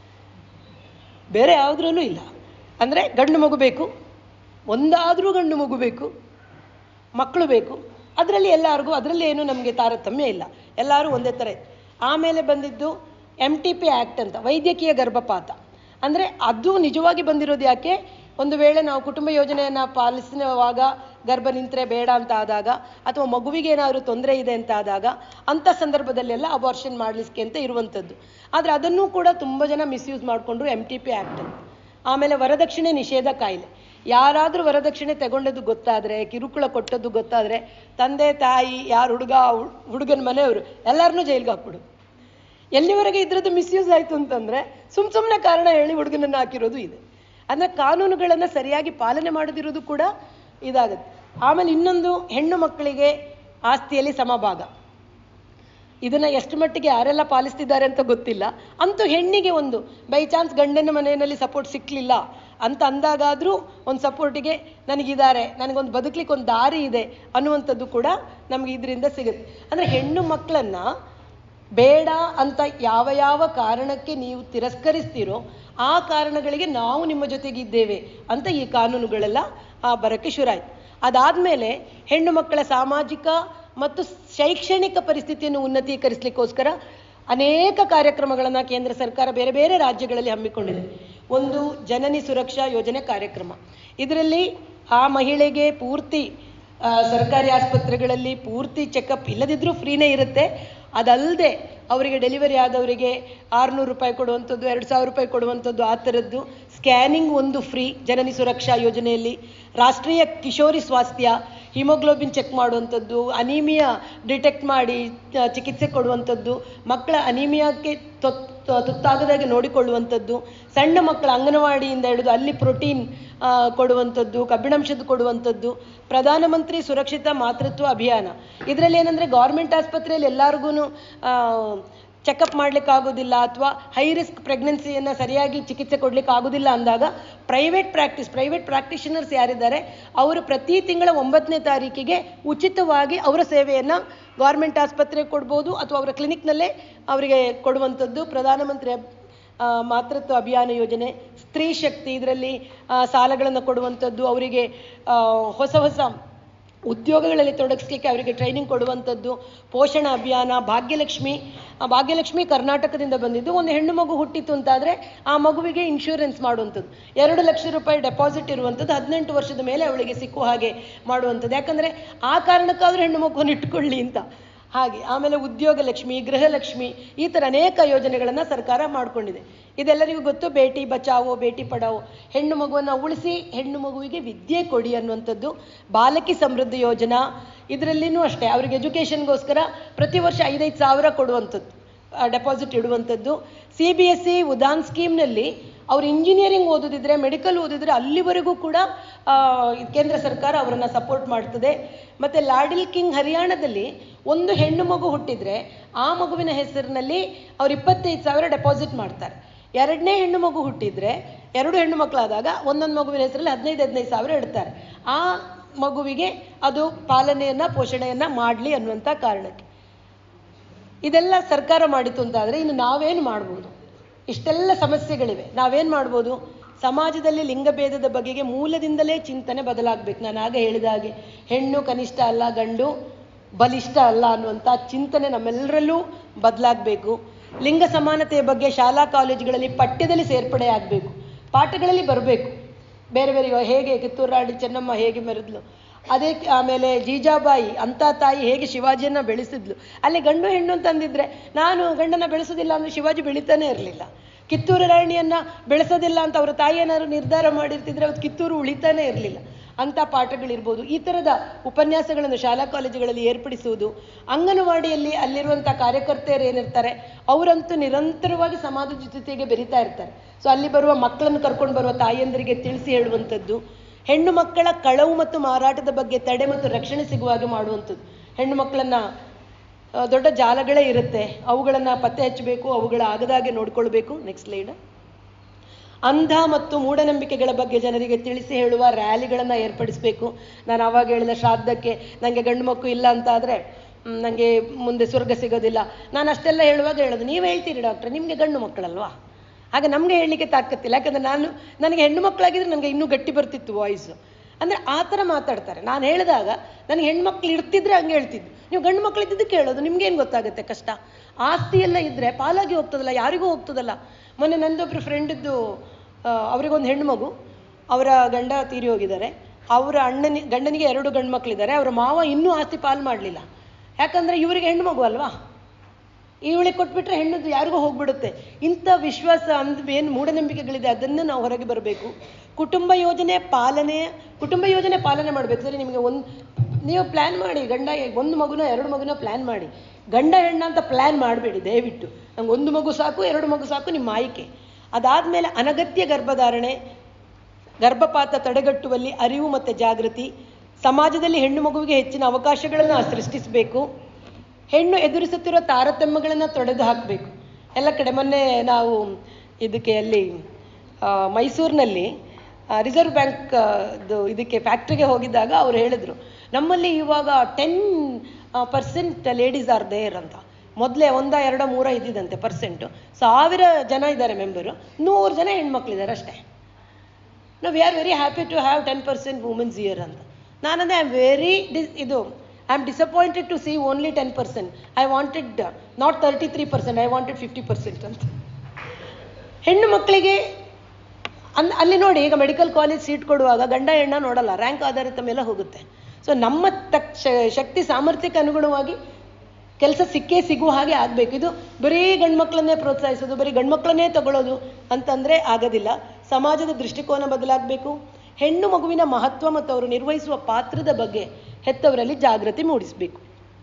ಬೇರೆ ಯಾವುದ್ರಲ್ಲೂ ಇಲ್ಲ ಅಂದರೆ ಗಂಡು ಮಗು ಬೇಕು ಒಂದಾದರೂ ಗಂಡು ಮಗು ಬೇಕು ಮಕ್ಕಳು ಬೇಕು ಅದರಲ್ಲಿ ಎಲ್ಲರಿಗೂ ಅದರಲ್ಲಿ ಏನು ನಮಗೆ ತಾರತಮ್ಯ ಇಲ್ಲ ಎಲ್ಲರೂ ಒಂದೇ ಥರ ಇದೆ ಆಮೇಲೆ ಬಂದಿದ್ದು ಎಮ್ ಟಿ ಪಿ ಆ್ಯಕ್ಟ್ ಅಂತ ವೈದ್ಯಕೀಯ ಗರ್ಭಪಾತ ಅಂದರೆ ಅದು ನಿಜವಾಗಿ ಬಂದಿರೋದು ಯಾಕೆ ಒಂದು ವೇಳೆ ನಾವು ಕುಟುಂಬ ಯೋಜನೆಯನ್ನು ಪಾಲಿಸುವಾಗ ಗರ್ಭ ನಿಂತರೆ ಬೇಡ ಅಂತ ಆದಾಗ ಅಥವಾ ಮಗುವಿಗೆ ಏನಾದರೂ ತೊಂದರೆ ಇದೆ ಅಂತ ಆದಾಗ ಅಂಥ ಸಂದರ್ಭದಲ್ಲೆಲ್ಲ ಅಬಾರ್ಷನ್ ಮಾಡಲಿಕ್ಕೆ ಅಂತ ಇರುವಂಥದ್ದು ಆದರೆ ಅದನ್ನೂ ಕೂಡ ತುಂಬ ಜನ ಮಿಸ್ಯೂಸ್ ಮಾಡಿಕೊಂಡ್ರು ಎಮ್ ಟಿ ಪಿ ಆ್ಯಕ್ಟ್ ಅಂತ ಆಮೇಲೆ ವರದಕ್ಷಿಣೆ ನಿಷೇಧ ಕಾಯಿಲೆ ಯಾರಾದರೂ ವರದಕ್ಷಿಣೆ ತಗೊಂಡದ್ದು ಗೊತ್ತಾದರೆ ಕಿರುಕುಳ ಕೊಟ್ಟದ್ದು ಗೊತ್ತಾದರೆ ತಂದೆ ತಾಯಿ ಯಾರು ಹುಡುಗ ಹುಡುಗನ ಮನೆಯವರು ಎಲ್ಲರನ್ನೂ ಜೈಲಿಗೆ ಹಾಕ್ಬಿಡು ಎಲ್ಲಿವರೆಗೆ ಇದ್ರದ್ದು ಮಿಸ್ಯೂಸ್ ಆಯಿತು ಅಂತಂದರೆ ಸುಮ್ ಸುಮ್ಮನೆ ಕಾರಣ ಹೇಳಿ ಹುಡುಗನನ್ನು ಹಾಕಿರೋದು ಇದೆ ಅಂದರೆ ಕಾನೂನುಗಳನ್ನು ಸರಿಯಾಗಿ ಪಾಲನೆ ಮಾಡದಿರೋದು ಕೂಡ ಇದಾಗುತ್ತೆ ಆಮೇಲೆ ಇನ್ನೊಂದು ಹೆಣ್ಣು ಮಕ್ಕಳಿಗೆ ಆಸ್ತಿಯಲ್ಲಿ ಸಮಭಾಗ ಇದನ್ನ ಎಷ್ಟು ಮಟ್ಟಿಗೆ ಯಾರೆಲ್ಲ ಪಾಲಿಸ್ತಿದ್ದಾರೆ ಅಂತ ಗೊತ್ತಿಲ್ಲ ಅಂತೂ ಹೆಣ್ಣಿಗೆ ಒಂದು ಬೈ ಚಾನ್ಸ್ ಗಂಡನ ಮನೆಯಲ್ಲಿ ಸಪೋರ್ಟ್ ಸಿಕ್ಕಲಿಲ್ಲ ಅಂತ ಅಂದಾಗಾದರೂ ಒಂದು ಸಪೋರ್ಟಿಗೆ ನನಗಿದ್ದಾರೆ ನನಗೊಂದು ಬದುಕಲಿಕ್ಕೆ ಒಂದು ದಾರಿ ಇದೆ ಅನ್ನುವಂಥದ್ದು ಕೂಡ ನಮಗೆ ಇದರಿಂದ ಸಿಗುತ್ತೆ ಅಂದರೆ ಹೆಣ್ಣು ಮಕ್ಕಳನ್ನ ಬೇಡ ಅಂತ ಯಾವ ಯಾವ ಕಾರಣಕ್ಕೆ ನೀವು ತಿರಸ್ಕರಿಸ್ತೀರೋ ಆ ಕಾರಣಗಳಿಗೆ ನಾವು ನಿಮ್ಮ ಜೊತೆಗಿದ್ದೇವೆ ಅಂತ ಈ ಕಾನೂನುಗಳೆಲ್ಲ ಆ, ಬರೋಕ್ಕೆ ಶುರುವಾಯಿತು ಅದಾದಮೇಲೆ ಹೆಣ್ಣು ಮಕ್ಕಳ ಸಾಮಾಜಿಕ ಮತ್ತು ಶೈಕ್ಷಣಿಕ ಪರಿಸ್ಥಿತಿಯನ್ನು ಉನ್ನತೀಕರಿಸಲಿಕ್ಕೋಸ್ಕರ ಅನೇಕ ಕಾರ್ಯಕ್ರಮಗಳನ್ನು ಕೇಂದ್ರ ಸರ್ಕಾರ ಬೇರೆ ಬೇರೆ ರಾಜ್ಯಗಳಲ್ಲಿ ಹಮ್ಮಿಕೊಂಡಿದೆ ಒಂದು ಜನನಿ ಸುರಕ್ಷಾ ಯೋಜನೆ ಕಾರ್ಯಕ್ರಮ ಇದರಲ್ಲಿ ಆ ಮಹಿಳೆಗೆ ಪೂರ್ತಿ ಆ, ಸರ್ಕಾರಿ ಆಸ್ಪತ್ರೆಗಳಲ್ಲಿ ಪೂರ್ತಿ ಚೆಕಪ್ ಇಲ್ಲದಿದ್ರೂ ಫ್ರೀನೇ ಇರುತ್ತೆ ಅದಲ್ಲದೆ ಅವರಿಗೆ ಡೆಲಿವರಿ ಆದವರಿಗೆ ಆರುನೂರು ರೂಪಾಯಿ ಕೊಡುವಂಥದ್ದು ಎರಡು ಸಾವಿರ ರೂಪಾಯಿ ಕೊಡುವಂಥದ್ದು ಆ ಥರದ್ದು ಸ್ಕ್ಯಾನಿಂಗ್ ಒಂದು ಫ್ರೀ ಜನನಿ ಸುರಕ್ಷಾ ಯೋಜನೆಯಲ್ಲಿ ರಾಷ್ಟ್ರೀಯ ಕಿಶೋರಿ ಸ್ವಾಸ್ಥ್ಯ ಹಿಮೋಗ್ಲೋಬಿನ್ ಚೆಕ್ ಮಾಡುವಂಥದ್ದು ಅನೀಮಿಯಾ ಡಿಟೆಕ್ಟ್ ಮಾಡಿ ಆ, ಚಿಕಿತ್ಸೆ ಕೊಡುವಂಥದ್ದು ಮಕ್ಕಳ ಅನೀಮಿಯಾಕ್ಕೆ ತೊತ್ ತುತ್ತಾಗದಾಗೆ ನೋಡಿಕೊಳ್ಳುವಂಥದ್ದು ಸಣ್ಣ ಮಕ್ಕಳ ಅಂಗನವಾಡಿಯಿಂದ ಹಿಡಿದು ಅಲ್ಲಿ ಪ್ರೋಟೀನ್ ಕೊಡುವಂಥದ್ದು ಕಬ್ಬಿಣಾಂಶದ್ದು ಕೊಡುವಂಥದ್ದು ಪ್ರಧಾನಮಂತ್ರಿ ಸುರಕ್ಷಿತ ಮಾತೃತ್ವ ಅಭಿಯಾನ ಇದರಲ್ಲಿ ಏನಂದರೆ ಗೌರ್ಮೆಂಟ್ ಆಸ್ಪತ್ರೆಯಲ್ಲಿ ಎಲ್ಲರಿಗೂ ಚೆಕಪ್ ಮಾಡ್ಲಿಕ್ಕೆ ಆಗೋದಿಲ್ಲ ಅಥವಾ ಹೈ ರಿಸ್ಕ್ ಪ್ರೆಗ್ನೆನ್ಸಿಯನ್ನು ಸರಿಯಾಗಿ ಚಿಕಿತ್ಸೆ ಕೊಡ್ಲಿಕ್ಕೆ ಆಗೋದಿಲ್ಲ ಅಂದಾಗ ಪ್ರೈವೇಟ್ ಪ್ರಾಕ್ಟೀಸ್ ಪ್ರೈವೇಟ್ ಪ್ರಾಕ್ಟಿಷನರ್ಸ್ ಯಾರಿದ್ದಾರೆ ಅವರು ಪ್ರತಿ ತಿಂಗಳ ಒಂಬತ್ತನೇ ತಾರೀಕಿಗೆ ಉಚಿತವಾಗಿ ಅವರ ಸೇವೆಯನ್ನು ಗೌರ್ಮೆಂಟ್ ಆಸ್ಪತ್ರೆಗೆ ಕೊಡ್ಬೋದು ಅಥವಾ ಅವರ ಕ್ಲಿನಿಕ್ನಲ್ಲೇ ಅವರಿಗೆ ಕೊಡುವಂಥದ್ದು ಪ್ರಧಾನಮಂತ್ರಿ ಆ, ಮಾತೃತ್ವ ಅಭಿಯಾನ ಯೋಜನೆ ಸ್ತ್ರೀ ಶಕ್ತಿ ಇದರಲ್ಲಿ ಸಾಲಗಳನ್ನು ಕೊಡುವಂಥದ್ದು ಅವರಿಗೆ ಆ, ಹೊಸ ಹೊಸ ಉದ್ಯೋಗಗಳಲ್ಲಿ ತೊಡಗಿಸ್ಲಿಕ್ಕೆ ಅವರಿಗೆ ಟ್ರೈನಿಂಗ್ ಕೊಡುವಂಥದ್ದು ಪೋಷಣ ಅಭಿಯಾನ ಭಾಗ್ಯಲಕ್ಷ್ಮಿ ಆ ಭಾಗ್ಯಲಕ್ಷ್ಮಿ ಕರ್ನಾಟಕದಿಂದ ಬಂದಿದ್ದು ಒಂದು ಹೆಣ್ಣು ಮಗು ಹುಟ್ಟಿತು ಅಂತಾದರೆ ಆ ಮಗುವಿಗೆ ಇನ್ಶೂರೆನ್ಸ್ ಮಾಡುವಂಥದ್ದು ಎರಡು ಲಕ್ಷ ರೂಪಾಯಿ ಡೆಪಾಸಿಟ್ ಇರುವಂಥದ್ದು ಹದಿನೆಂಟು ವರ್ಷದ ಮೇಲೆ ಅವಳಿಗೆ ಸಿಕ್ಕುವ ಹಾಗೆ ಮಾಡುವಂಥದ್ದು ಯಾಕಂದರೆ ಆ ಕಾರಣಕ್ಕಾದರೂ ಹೆಣ್ಣು ಮಗುವನ್ನು ಇಟ್ಕೊಳ್ಳಿ ಅಂತ ಹಾಗೆ ಆಮೇಲೆ ಉದ್ಯೋಗ ಲಕ್ಷ್ಮಿ ಗೃಹಲಕ್ಷ್ಮಿ ಈ ಥರ ಅನೇಕ ಯೋಜನೆಗಳನ್ನು ಸರ್ಕಾರ ಮಾಡಿಕೊಂಡಿದೆ ಇದೆಲ್ಲರಿಗೂ ಗೊತ್ತು ಬೇಟಿ ಬಚಾವೋ ಬೇಟಿ ಪಡಾವೋ ಹೆಣ್ಣು ಮಗುವನ್ನು ಉಳಿಸಿ ಹೆಣ್ಣು ಮಗುವಿಗೆ ವಿದ್ಯೆ ಕೊಡಿ ಅನ್ನುವಂಥದ್ದು ಬಾಲಕಿ ಸಮೃದ್ಧಿ ಯೋಜನಾ ಇದರಲ್ಲಿನೂ ಅಷ್ಟೇ ಅವ್ರಿಗೆ ಎಜುಕೇಷನ್ಗೋಸ್ಕರ ಪ್ರತಿ ವರ್ಷ ಐದೈದು ಸಾವಿರ ಕೊಡುವಂಥದ್ದು ಡೆಪಾಸಿಟ್ ಇಡುವಂಥದ್ದು C B S C Udaan ಸ್ಕೀಮ್ನಲ್ಲಿ ಅವ್ರು ಇಂಜಿನಿಯರಿಂಗ್ ಓದೋದಿದ್ರೆ ಮೆಡಿಕಲ್ ಓದಿದ್ರೆ ಅಲ್ಲಿವರೆಗೂ ಕೂಡ ಆ, ಕೇಂದ್ರ ಸರ್ಕಾರ ಅವರನ್ನು ಸಪೋರ್ಟ್ ಮಾಡ್ತದೆ ಮತ್ತು ಲಾಡಿಲ್ ಕಿಂಗ್ ಹರಿಯಾಣದಲ್ಲಿ ಒಂದು ಹೆಣ್ಣು ಮಗು ಹುಟ್ಟಿದ್ರೆ ಆ ಮಗುವಿನ ಹೆಸರಿನಲ್ಲಿ ಅವ್ರು ಇಪ್ಪತ್ತೈದು ಸಾವಿರ ಡೆಪಾಸಿಟ್ ಮಾಡ್ತಾರೆ ಎರಡನೇ ಹೆಣ್ಣು ಮಗು ಹುಟ್ಟಿದ್ರೆ ಎರಡು ಹೆಣ್ಣು ಮಕ್ಕಳಾದಾಗ ಒಂದೊಂದು ಮಗುವಿನ ಹೆಸರಲ್ಲಿ ಹದಿನೈದು ಹದಿನೈದು ಸಾವಿರ ಇಡ್ತಾರೆ ಆ ಮಗುವಿಗೆ ಅದು ಪಾಲನೆಯನ್ನ ಪೋಷಣೆಯನ್ನ ಮಾಡಲಿ ಅನ್ನುವಂಥ ಕಾರಣಕ್ಕೆ ಇದೆಲ್ಲ ಸರ್ಕಾರ ಮಾಡಿತು ಅಂತಾದರೆ ಇನ್ನು ನಾವೇನು ಮಾಡ್ಬೋದು ಇಷ್ಟೆಲ್ಲ ಸಮಸ್ಯೆಗಳಿವೆ ನಾವೇನು ಮಾಡ್ಬೋದು ಸಮಾಜದಲ್ಲಿ ಲಿಂಗಭೇದದ ಬಗೆಗೆ ಮೂಲದಿಂದಲೇ ಚಿಂತನೆ ಬದಲಾಗಬೇಕು ನಾನು ಆಗ ಹೇಳಿದ ಹಾಗೆ ಹೆಣ್ಣು ಕನಿಷ್ಠ ಅಲ್ಲ ಗಂಡು ಬಲಿಷ್ಠ ಅಲ್ಲ ಅನ್ನುವಂಥ ಚಿಂತನೆ ನಮ್ಮೆಲ್ಲರಲ್ಲೂ ಬದಲಾಗಬೇಕು ಲಿಂಗ ಸಮಾನತೆಯ ಬಗ್ಗೆ ಶಾಲಾ ಕಾಲೇಜುಗಳಲ್ಲಿ ಪಠ್ಯದಲ್ಲಿ ಸೇರ್ಪಡೆ ಆಗಬೇಕು ಪಾಠಗಳಲ್ಲಿ ಬರಬೇಕು ಬೇರೆ ಬೇರೆ ಇವಾಗ ಹೇಗೆ ಕಿತ್ತೂರು ರಾಣಿ ಚೆನ್ನಮ್ಮ ಹೇಗೆ ಮೆರೆದ್ಲು ಅದೇ ಕ- ಆಮೇಲೆ ಜೀಜಾಬಾಯಿ ಅಂತ ತಾಯಿ ಹೇಗೆ ಶಿವಾಜಿಯನ್ನ ಬೆಳೆಸಿದ್ಲು ಅಲ್ಲಿ ಗಂಡು ಹೆಣ್ಣು ಅಂತಂದಿದ್ರೆ ನಾನು ಗಂಡನ ಬೆಳೆಸೋದಿಲ್ಲ ಅಂದ್ರೆ ಶಿವಾಜಿ ಬೆಳಿತಾನೆ ಇರಲಿಲ್ಲ ಕಿತ್ತೂರು ರಾಣಿಯನ್ನ ಬೆಳೆಸೋದಿಲ್ಲ ಅಂತ ಅವರ ತಾಯಿ ಏನಾದ್ರು ನಿರ್ಧಾರ ಮಾಡಿರ್ತಿದ್ರೆ ಅವತ್ತು ಕಿತ್ತೂರು ಉಳಿತಾನೆ ಇರಲಿಲ್ಲ ಅಂತ ಪಾಠಗಳಿರ್ಬೋದು ಈ ಥರದ ಉಪನ್ಯಾಸಗಳನ್ನು ಶಾಲಾ ಕಾಲೇಜುಗಳಲ್ಲಿ ಏರ್ಪಡಿಸುವುದು ಅಂಗನವಾಡಿಯಲ್ಲಿ ಅಲ್ಲಿರುವಂಥ ಕಾರ್ಯಕರ್ತೆಯರು ಏನಿರ್ತಾರೆ ಅವರಂತೂ ನಿರಂತರವಾಗಿ ಸಮಾಜದ ಜೊತೆಗೆ ಬೆರೀತಾ ಇರ್ತಾರೆ ಸೊ ಅಲ್ಲಿ ಬರುವ ಮಕ್ಕಳನ್ನು ಕರ್ಕೊಂಡು ಬರುವ ತಾಯಂದರಿಗೆ ತಿಳಿಸಿ ಹೇಳುವಂಥದ್ದು ಹೆಣ್ಣು ಮಕ್ಕಳ ಕಳವು ಮತ್ತು ಮಾರಾಟದ ಬಗ್ಗೆ ತಡೆ ಮತ್ತು ರಕ್ಷಣೆ ಸಿಗುವ ಹಾಗೆ ಮಾಡುವಂಥದ್ದು ಹೆಣ್ಣು ಮಕ್ಕಳನ್ನ ಆ, ದೊಡ್ಡ ಜಾಲಗಳೇ ಇರುತ್ತೆ ಅವುಗಳನ್ನು ಪತ್ತೆ ಹಚ್ಚಬೇಕು ಅವುಗಳ ಆಗದಾಗೆ ನೋಡ್ಕೊಳ್ಬೇಕು ನೆಕ್ಸ್ಟ್ ಸ್ಲೈಡ್ ಅಂಧ ಮತ್ತು ಮೂಢನಂಬಿಕೆಗಳ ಬಗ್ಗೆ ಜನರಿಗೆ ತಿಳಿಸಿ ಹೇಳುವ ರ್ಯಾಲಿಗಳನ್ನು ಏರ್ಪಡಿಸಬೇಕು ನಾನು ಆವಾಗ ಹೇಳಿದ ಶ್ರಾದ್ದಕ್ಕೆ ನನಗೆ ಗಂಡು ಮಕ್ಕಳು ಇಲ್ಲ ಅಂತ ಆದರೆ ನನಗೆ ಮುಂದೆ ಸ್ವರ್ಗ ಸಿಗೋದಿಲ್ಲ ನಾನು ಅಷ್ಟೆಲ್ಲ ಹೇಳುವಾಗ ಹೇಳೋದು ನೀವು ಹೇಳ್ತೀರಿ ಡಾಕ್ಟ್ರೆ ನಿಮಗೆ ಗಂಡು ಮಕ್ಕಳಲ್ವಾ ಹಾಗೆ ನಮಗೆ ಹೇಳಲಿಕ್ಕೆ ತಾಕತ್ತಿಲ್ಲ ಯಾಕಂದರೆ ನಾನು ನನಗೆ ಹೆಣ್ಣು ಮಕ್ಕಳಾಗಿದ್ರೆ ನನಗೆ ಇನ್ನೂ ಗಟ್ಟಿ ಬರ್ತಿತ್ತು ವಾಯ್ಸು ಅಂದರೆ ಆ ಥರ ಮಾತಾಡ್ತಾರೆ ನಾನು ಹೇಳಿದಾಗ ನನಗೆ ಹೆಣ್ಮಕ್ಳು ಇರ್ತಿದ್ರೆ ಹಂಗೆ ಹೇಳ್ತಿದ್ದು ನೀವು ಗಂಡು ಮಕ್ಳು ಇದ್ದಿದ್ದಕ್ಕೆ ಹೇಳೋದು ನಿಮ್ಗೇನು ಗೊತ್ತಾಗುತ್ತೆ ಕಷ್ಟ ಆಸ್ತಿ ಎಲ್ಲ ಇದ್ದರೆ ಪಾಲಾಗಿ ಹೋಗ್ತದಲ್ಲ ಯಾರಿಗೂ ಹೋಗ್ತದಲ್ಲ ಮೊನ್ನೆ ನಂದೊಬ್ರು ಫ್ರೆಂಡಿದ್ದು ಅವರಿಗೊಂದು ಹೆಣ್ಣು ಮಗು ಅವರ ಗಂಡ ತೀರಿ ಹೋಗಿದ್ದಾರೆ ಅವರ ಅಣ್ಣನಿ ಗಂಡನಿಗೆ ಎರಡು ಗಂಡು ಮಕ್ಕಳಿದ್ದಾರೆ ಅವರ ಮಾವ ಇನ್ನೂ ಆಸ್ತಿ ಪಾಲು ಮಾಡಲಿಲ್ಲ ಯಾಕಂದರೆ ಇವರಿಗೆ ಹೆಣ್ಣು ಮಗು ಅಲ್ವಾ ಇವಳಿಗೆ ಕೊಟ್ಬಿಟ್ರೆ ಹೆಣ್ಣದು ಯಾರಿಗೂ ಹೋಗ್ಬಿಡುತ್ತೆ ಇಂಥ ವಿಶ್ವಾಸ ಅಂದ್ ಏನು ಮೂಢನಂಬಿಕೆಗಳಿದೆ ಅದನ್ನು ನಾವು ಹೊರಗೆ ಬರಬೇಕು ಕುಟುಂಬ ಯೋಜನೆ ಪಾಲನೆ ಕುಟುಂಬ ಯೋಜನೆ ಪಾಲನೆ ಮಾಡಬೇಕು ಸರಿ ನಿಮಗೆ ಒಂದು ನೀವು ಪ್ಲ್ಯಾನ್ ಮಾಡಿ ಗಂಡ ಒಂದು ಮಗುನ ಎರಡು ಮಗುನ ಪ್ಲ್ಯಾನ್ ಮಾಡಿ ಗಂಡ ಹೆಣ್ಣ ಅಂತ ಪ್ಲ್ಯಾನ್ ಮಾಡಬೇಡಿ ದಯವಿಟ್ಟು ನಂಗೆ ಒಂದು ಮಗು ಸಾಕು ಎರಡು ಮಗು ಸಾಕು ನಿಮ್ಮ ಆಯ್ಕೆ ಅದಾದಮೇಲೆ ಅನಗತ್ಯ ಗರ್ಭಧಾರಣೆ ಗರ್ಭಪಾತ ತಡೆಗಟ್ಟುವಲ್ಲಿ ಅರಿವು ಮತ್ತು ಜಾಗೃತಿ ಸಮಾಜದಲ್ಲಿ ಹೆಣ್ಣು ಮಗುವಿಗೆ ಹೆಚ್ಚಿನ ಅವಕಾಶಗಳನ್ನು ಸೃಷ್ಟಿಸಬೇಕು ಹೆಣ್ಣು ಎದುರಿಸುತ್ತಿರುವ ತಾರತಮ್ಯಗಳನ್ನು ತೊಡೆದು ಹಾಕಬೇಕು ಎಲ್ಲ ಕಡೆ ಮೊನ್ನೆ ನಾವು ಇದಕ್ಕೆ ಅಲ್ಲಿ ಆ, ಮೈಸೂರಿನಲ್ಲಿ ರಿಸರ್ವ್ ಬ್ಯಾಂಕ್ ಇದಕ್ಕೆ ಫ್ಯಾಕ್ಟ್ರಿಗೆ ಹೋಗಿದ್ದಾಗ ಅವ್ರು ಹೇಳಿದ್ರು ನಮ್ಮಲ್ಲಿ ಇವಾಗ ten percent ladies are there ಅಂತ ಮೊದಲೇ ಒಂದ ಎರಡ ಮೂರ ಇದ್ದಿದಂತೆ ಪರ್ಸೆಂಟು ಸಾವಿರ ಜನ ಇದ್ದಾರೆ ಮೆಂಬರು ನೂರು ಜನ ಹೆಣ್ಮಕ್ಳಿದ್ದಾರೆ ಅಷ್ಟೇ ನಾವು we are very happy to have ten percent womens year ಅಂತ ನಾನಂದ್ರೆ ಐ ಆಮ್ ವೆರಿ ಡಿಸ್ ಇದು I am disappointed to see only ten percent I wanted not thirty three percent I wanted fifty percent ಅಂತ ಹೆಣ್ಣು ಮಕ್ಕಳಿಗೆ ಅನ್ ಅಲ್ಲಿ ನೋಡಿ ಈಗ medical college seat ಕೊಡುವಾಗ ಗಂಡ ಹೆಣ್ಣ ನೋಡಲ್ಲ ರ್ಯಾಂಕ್ ಆಧಾರಿತ ಮೇಲೆ ಹೋಗುತ್ತೆ ಸೊ ನಮ್ಮ ತಕ್ ಶ- ಶಕ್ತಿ ಸಾಮರ್ಥ್ಯಕ್ಕೆ ಅನುಗುಣವಾಗಿ ಕೆಲಸ ಸಿಕ್ಕೇ ಸಿಗುವ ಹಾಗೆ ಆಗಬೇಕು ಇದು ಬರೀ ಗಂಡ್ಮಕ್ಳನ್ನೇ ಪ್ರೋತ್ಸಾಹಿಸೋದು ಬರೀ ಗಂಡ್ಮಕ್ಳನ್ನೇ ತಗೊಳ್ಳೋದು ಅಂತಂದರೆ ಆಗೋದಿಲ್ಲ ಸಮಾಜದ ದೃಷ್ಟಿಕೋನ ಬದಲಾಗಬೇಕು ಹೆಣ್ಣು ಮಗುವಿನ ಮಹತ್ವ ಮತ್ತು ಅವರು ನಿರ್ವಹಿಸುವ ಪಾತ್ರದ ಬಗ್ಗೆ ಹೆತ್ತವರಲ್ಲಿ ಜಾಗೃತಿ ಮೂಡಿಸಬೇಕು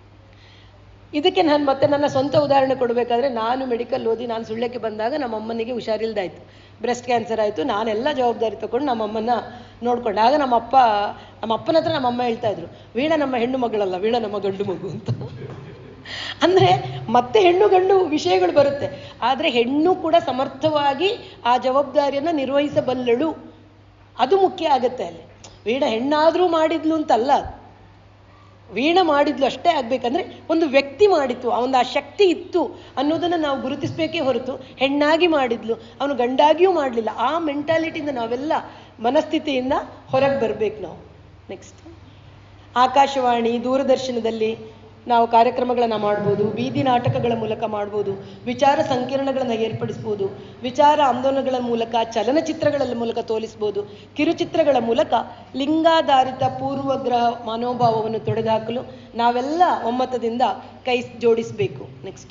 ಇದಕ್ಕೆ ನಾನು ಮತ್ತೆ ನನ್ನ ಸ್ವಂತ ಉದಾಹರಣೆ ಕೊಡಬೇಕಾದ್ರೆ ನಾನು ಮೆಡಿಕಲ್ ಓದಿ ನಾನು ಸುಳ್ಯಕ್ಕೆ ಬಂದಾಗ ನಮ್ಮ ಅಮ್ಮನಿಗೆ ಹುಷಾರಿಲ್ದಾಯ್ತು ಬ್ರೆಸ್ಟ್ ಕ್ಯಾನ್ಸರ್ ಆಯಿತು ನಾನೆಲ್ಲ ಜವಾಬ್ದಾರಿ ತಗೊಂಡು ನಮ್ಮ ಅಮ್ಮನ ನೋಡ್ಕೊಂಡೆ ಆಗ ನಮ್ಮ ಅಪ್ಪ ನಮ್ಮ ಅಪ್ಪನ ಹತ್ರ ನಮ್ಮ ಅಮ್ಮ ಹೇಳ್ತಾ ಇದ್ರು ವೀಣ ನಮ್ಮ ಹೆಣ್ಣು ಮಗಳಲ್ಲ ವೀಣ ನಮ್ಮ ಗಂಡು ಮಗು ಅಂತ ಅಂದರೆ ಮತ್ತೆ ಹೆಣ್ಣು ಗಂಡು ವಿಷಯಗಳು ಬರುತ್ತೆ ಆದರೆ ಹೆಣ್ಣು ಕೂಡ ಸಮರ್ಥವಾಗಿ ಆ ಜವಾಬ್ದಾರಿಯನ್ನು ನಿರ್ವಹಿಸಬಲ್ಲಳು ಅದು ಮುಖ್ಯ ಆಗುತ್ತೆ ಅಲ್ಲಿ ವೀಣ ಹೆಣ್ಣಾದರೂ ಮಾಡಿದ್ಲು ಅಂತಲ್ಲ ವೀಣ ಮಾಡಿದ್ಲು ಅಷ್ಟೇ ಆಗ್ಬೇಕಂದ್ರೆ ಒಂದು ವ್ಯಕ್ತಿ ಮಾಡಿತ್ತು ಅವನ ಆ ಶಕ್ತಿ ಇತ್ತು ಅನ್ನೋದನ್ನ ನಾವು ಗುರುತಿಸ್ಬೇಕೇ ಹೊರತು ಹೆಣ್ಣಾಗಿ ಮಾಡಿದ್ಲು ಅವನು ಗಂಡಾಗಿಯೂ ಮಾಡಲಿಲ್ಲ ಆ ಮೆಂಟಾಲಿಟಿಯಿಂದ ನಾವೆಲ್ಲ ಮನಸ್ಥಿತಿಯಿಂದ ಹೊರಗೆ ಬರ್ಬೇಕು ನಾವು ನೆಕ್ಸ್ಟ್ ಆಕಾಶವಾಣಿ ದೂರದರ್ಶನದಲ್ಲಿ ನಾವು ಕಾರ್ಯಕ್ರಮಗಳನ್ನು ಮಾಡ್ಬೋದು ಬೀದಿ ನಾಟಕಗಳ ಮೂಲಕ ಮಾಡ್ಬೋದು ವಿಚಾರ ಸಂಕಿರಣಗಳನ್ನು ಏರ್ಪಡಿಸ್ಬೋದು ವಿಚಾರ ಆಂದೋಲನಗಳ ಮೂಲಕ ಚಲನಚಿತ್ರಗಳ ಮೂಲಕ ತೋರಿಸ್ಬೋದು ಕಿರುಚಿತ್ರಗಳ ಮೂಲಕ ಲಿಂಗಾಧಾರಿತ ಪೂರ್ವಗ್ರಹ ಮನೋಭಾವವನ್ನು ತೊಡೆದುಹಾಕಲು ನಾವೆಲ್ಲ ಒಮ್ಮತದಿಂದ ಕೈ ಜೋಡಿಸಬೇಕು ನೆಕ್ಸ್ಟ್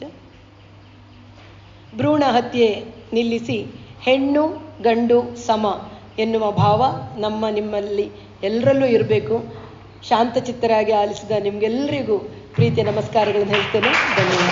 ಭ್ರೂಣ ಹತ್ಯೆ ನಿಲ್ಲಿಸಿ ಹೆಣ್ಣು ಗಂಡು ಸಮ ಎನ್ನುವ ಭಾವ ನಮ್ಮ ನಿಮ್ಮಲ್ಲಿ ಎಲ್ಲರಲ್ಲೂ ಇರಬೇಕು ಶಾಂತಚಿತ್ತರಾಗಿ ಆಲಿಸಿದ ನಿಮ್ಗೆಲ್ಲರಿಗೂ ಪ್ರೀತಿಯ ನಮಸ್ಕಾರಗಳನ್ನು ಹೇಳ್ತೇನೆ ಧನ್ಯವಾದ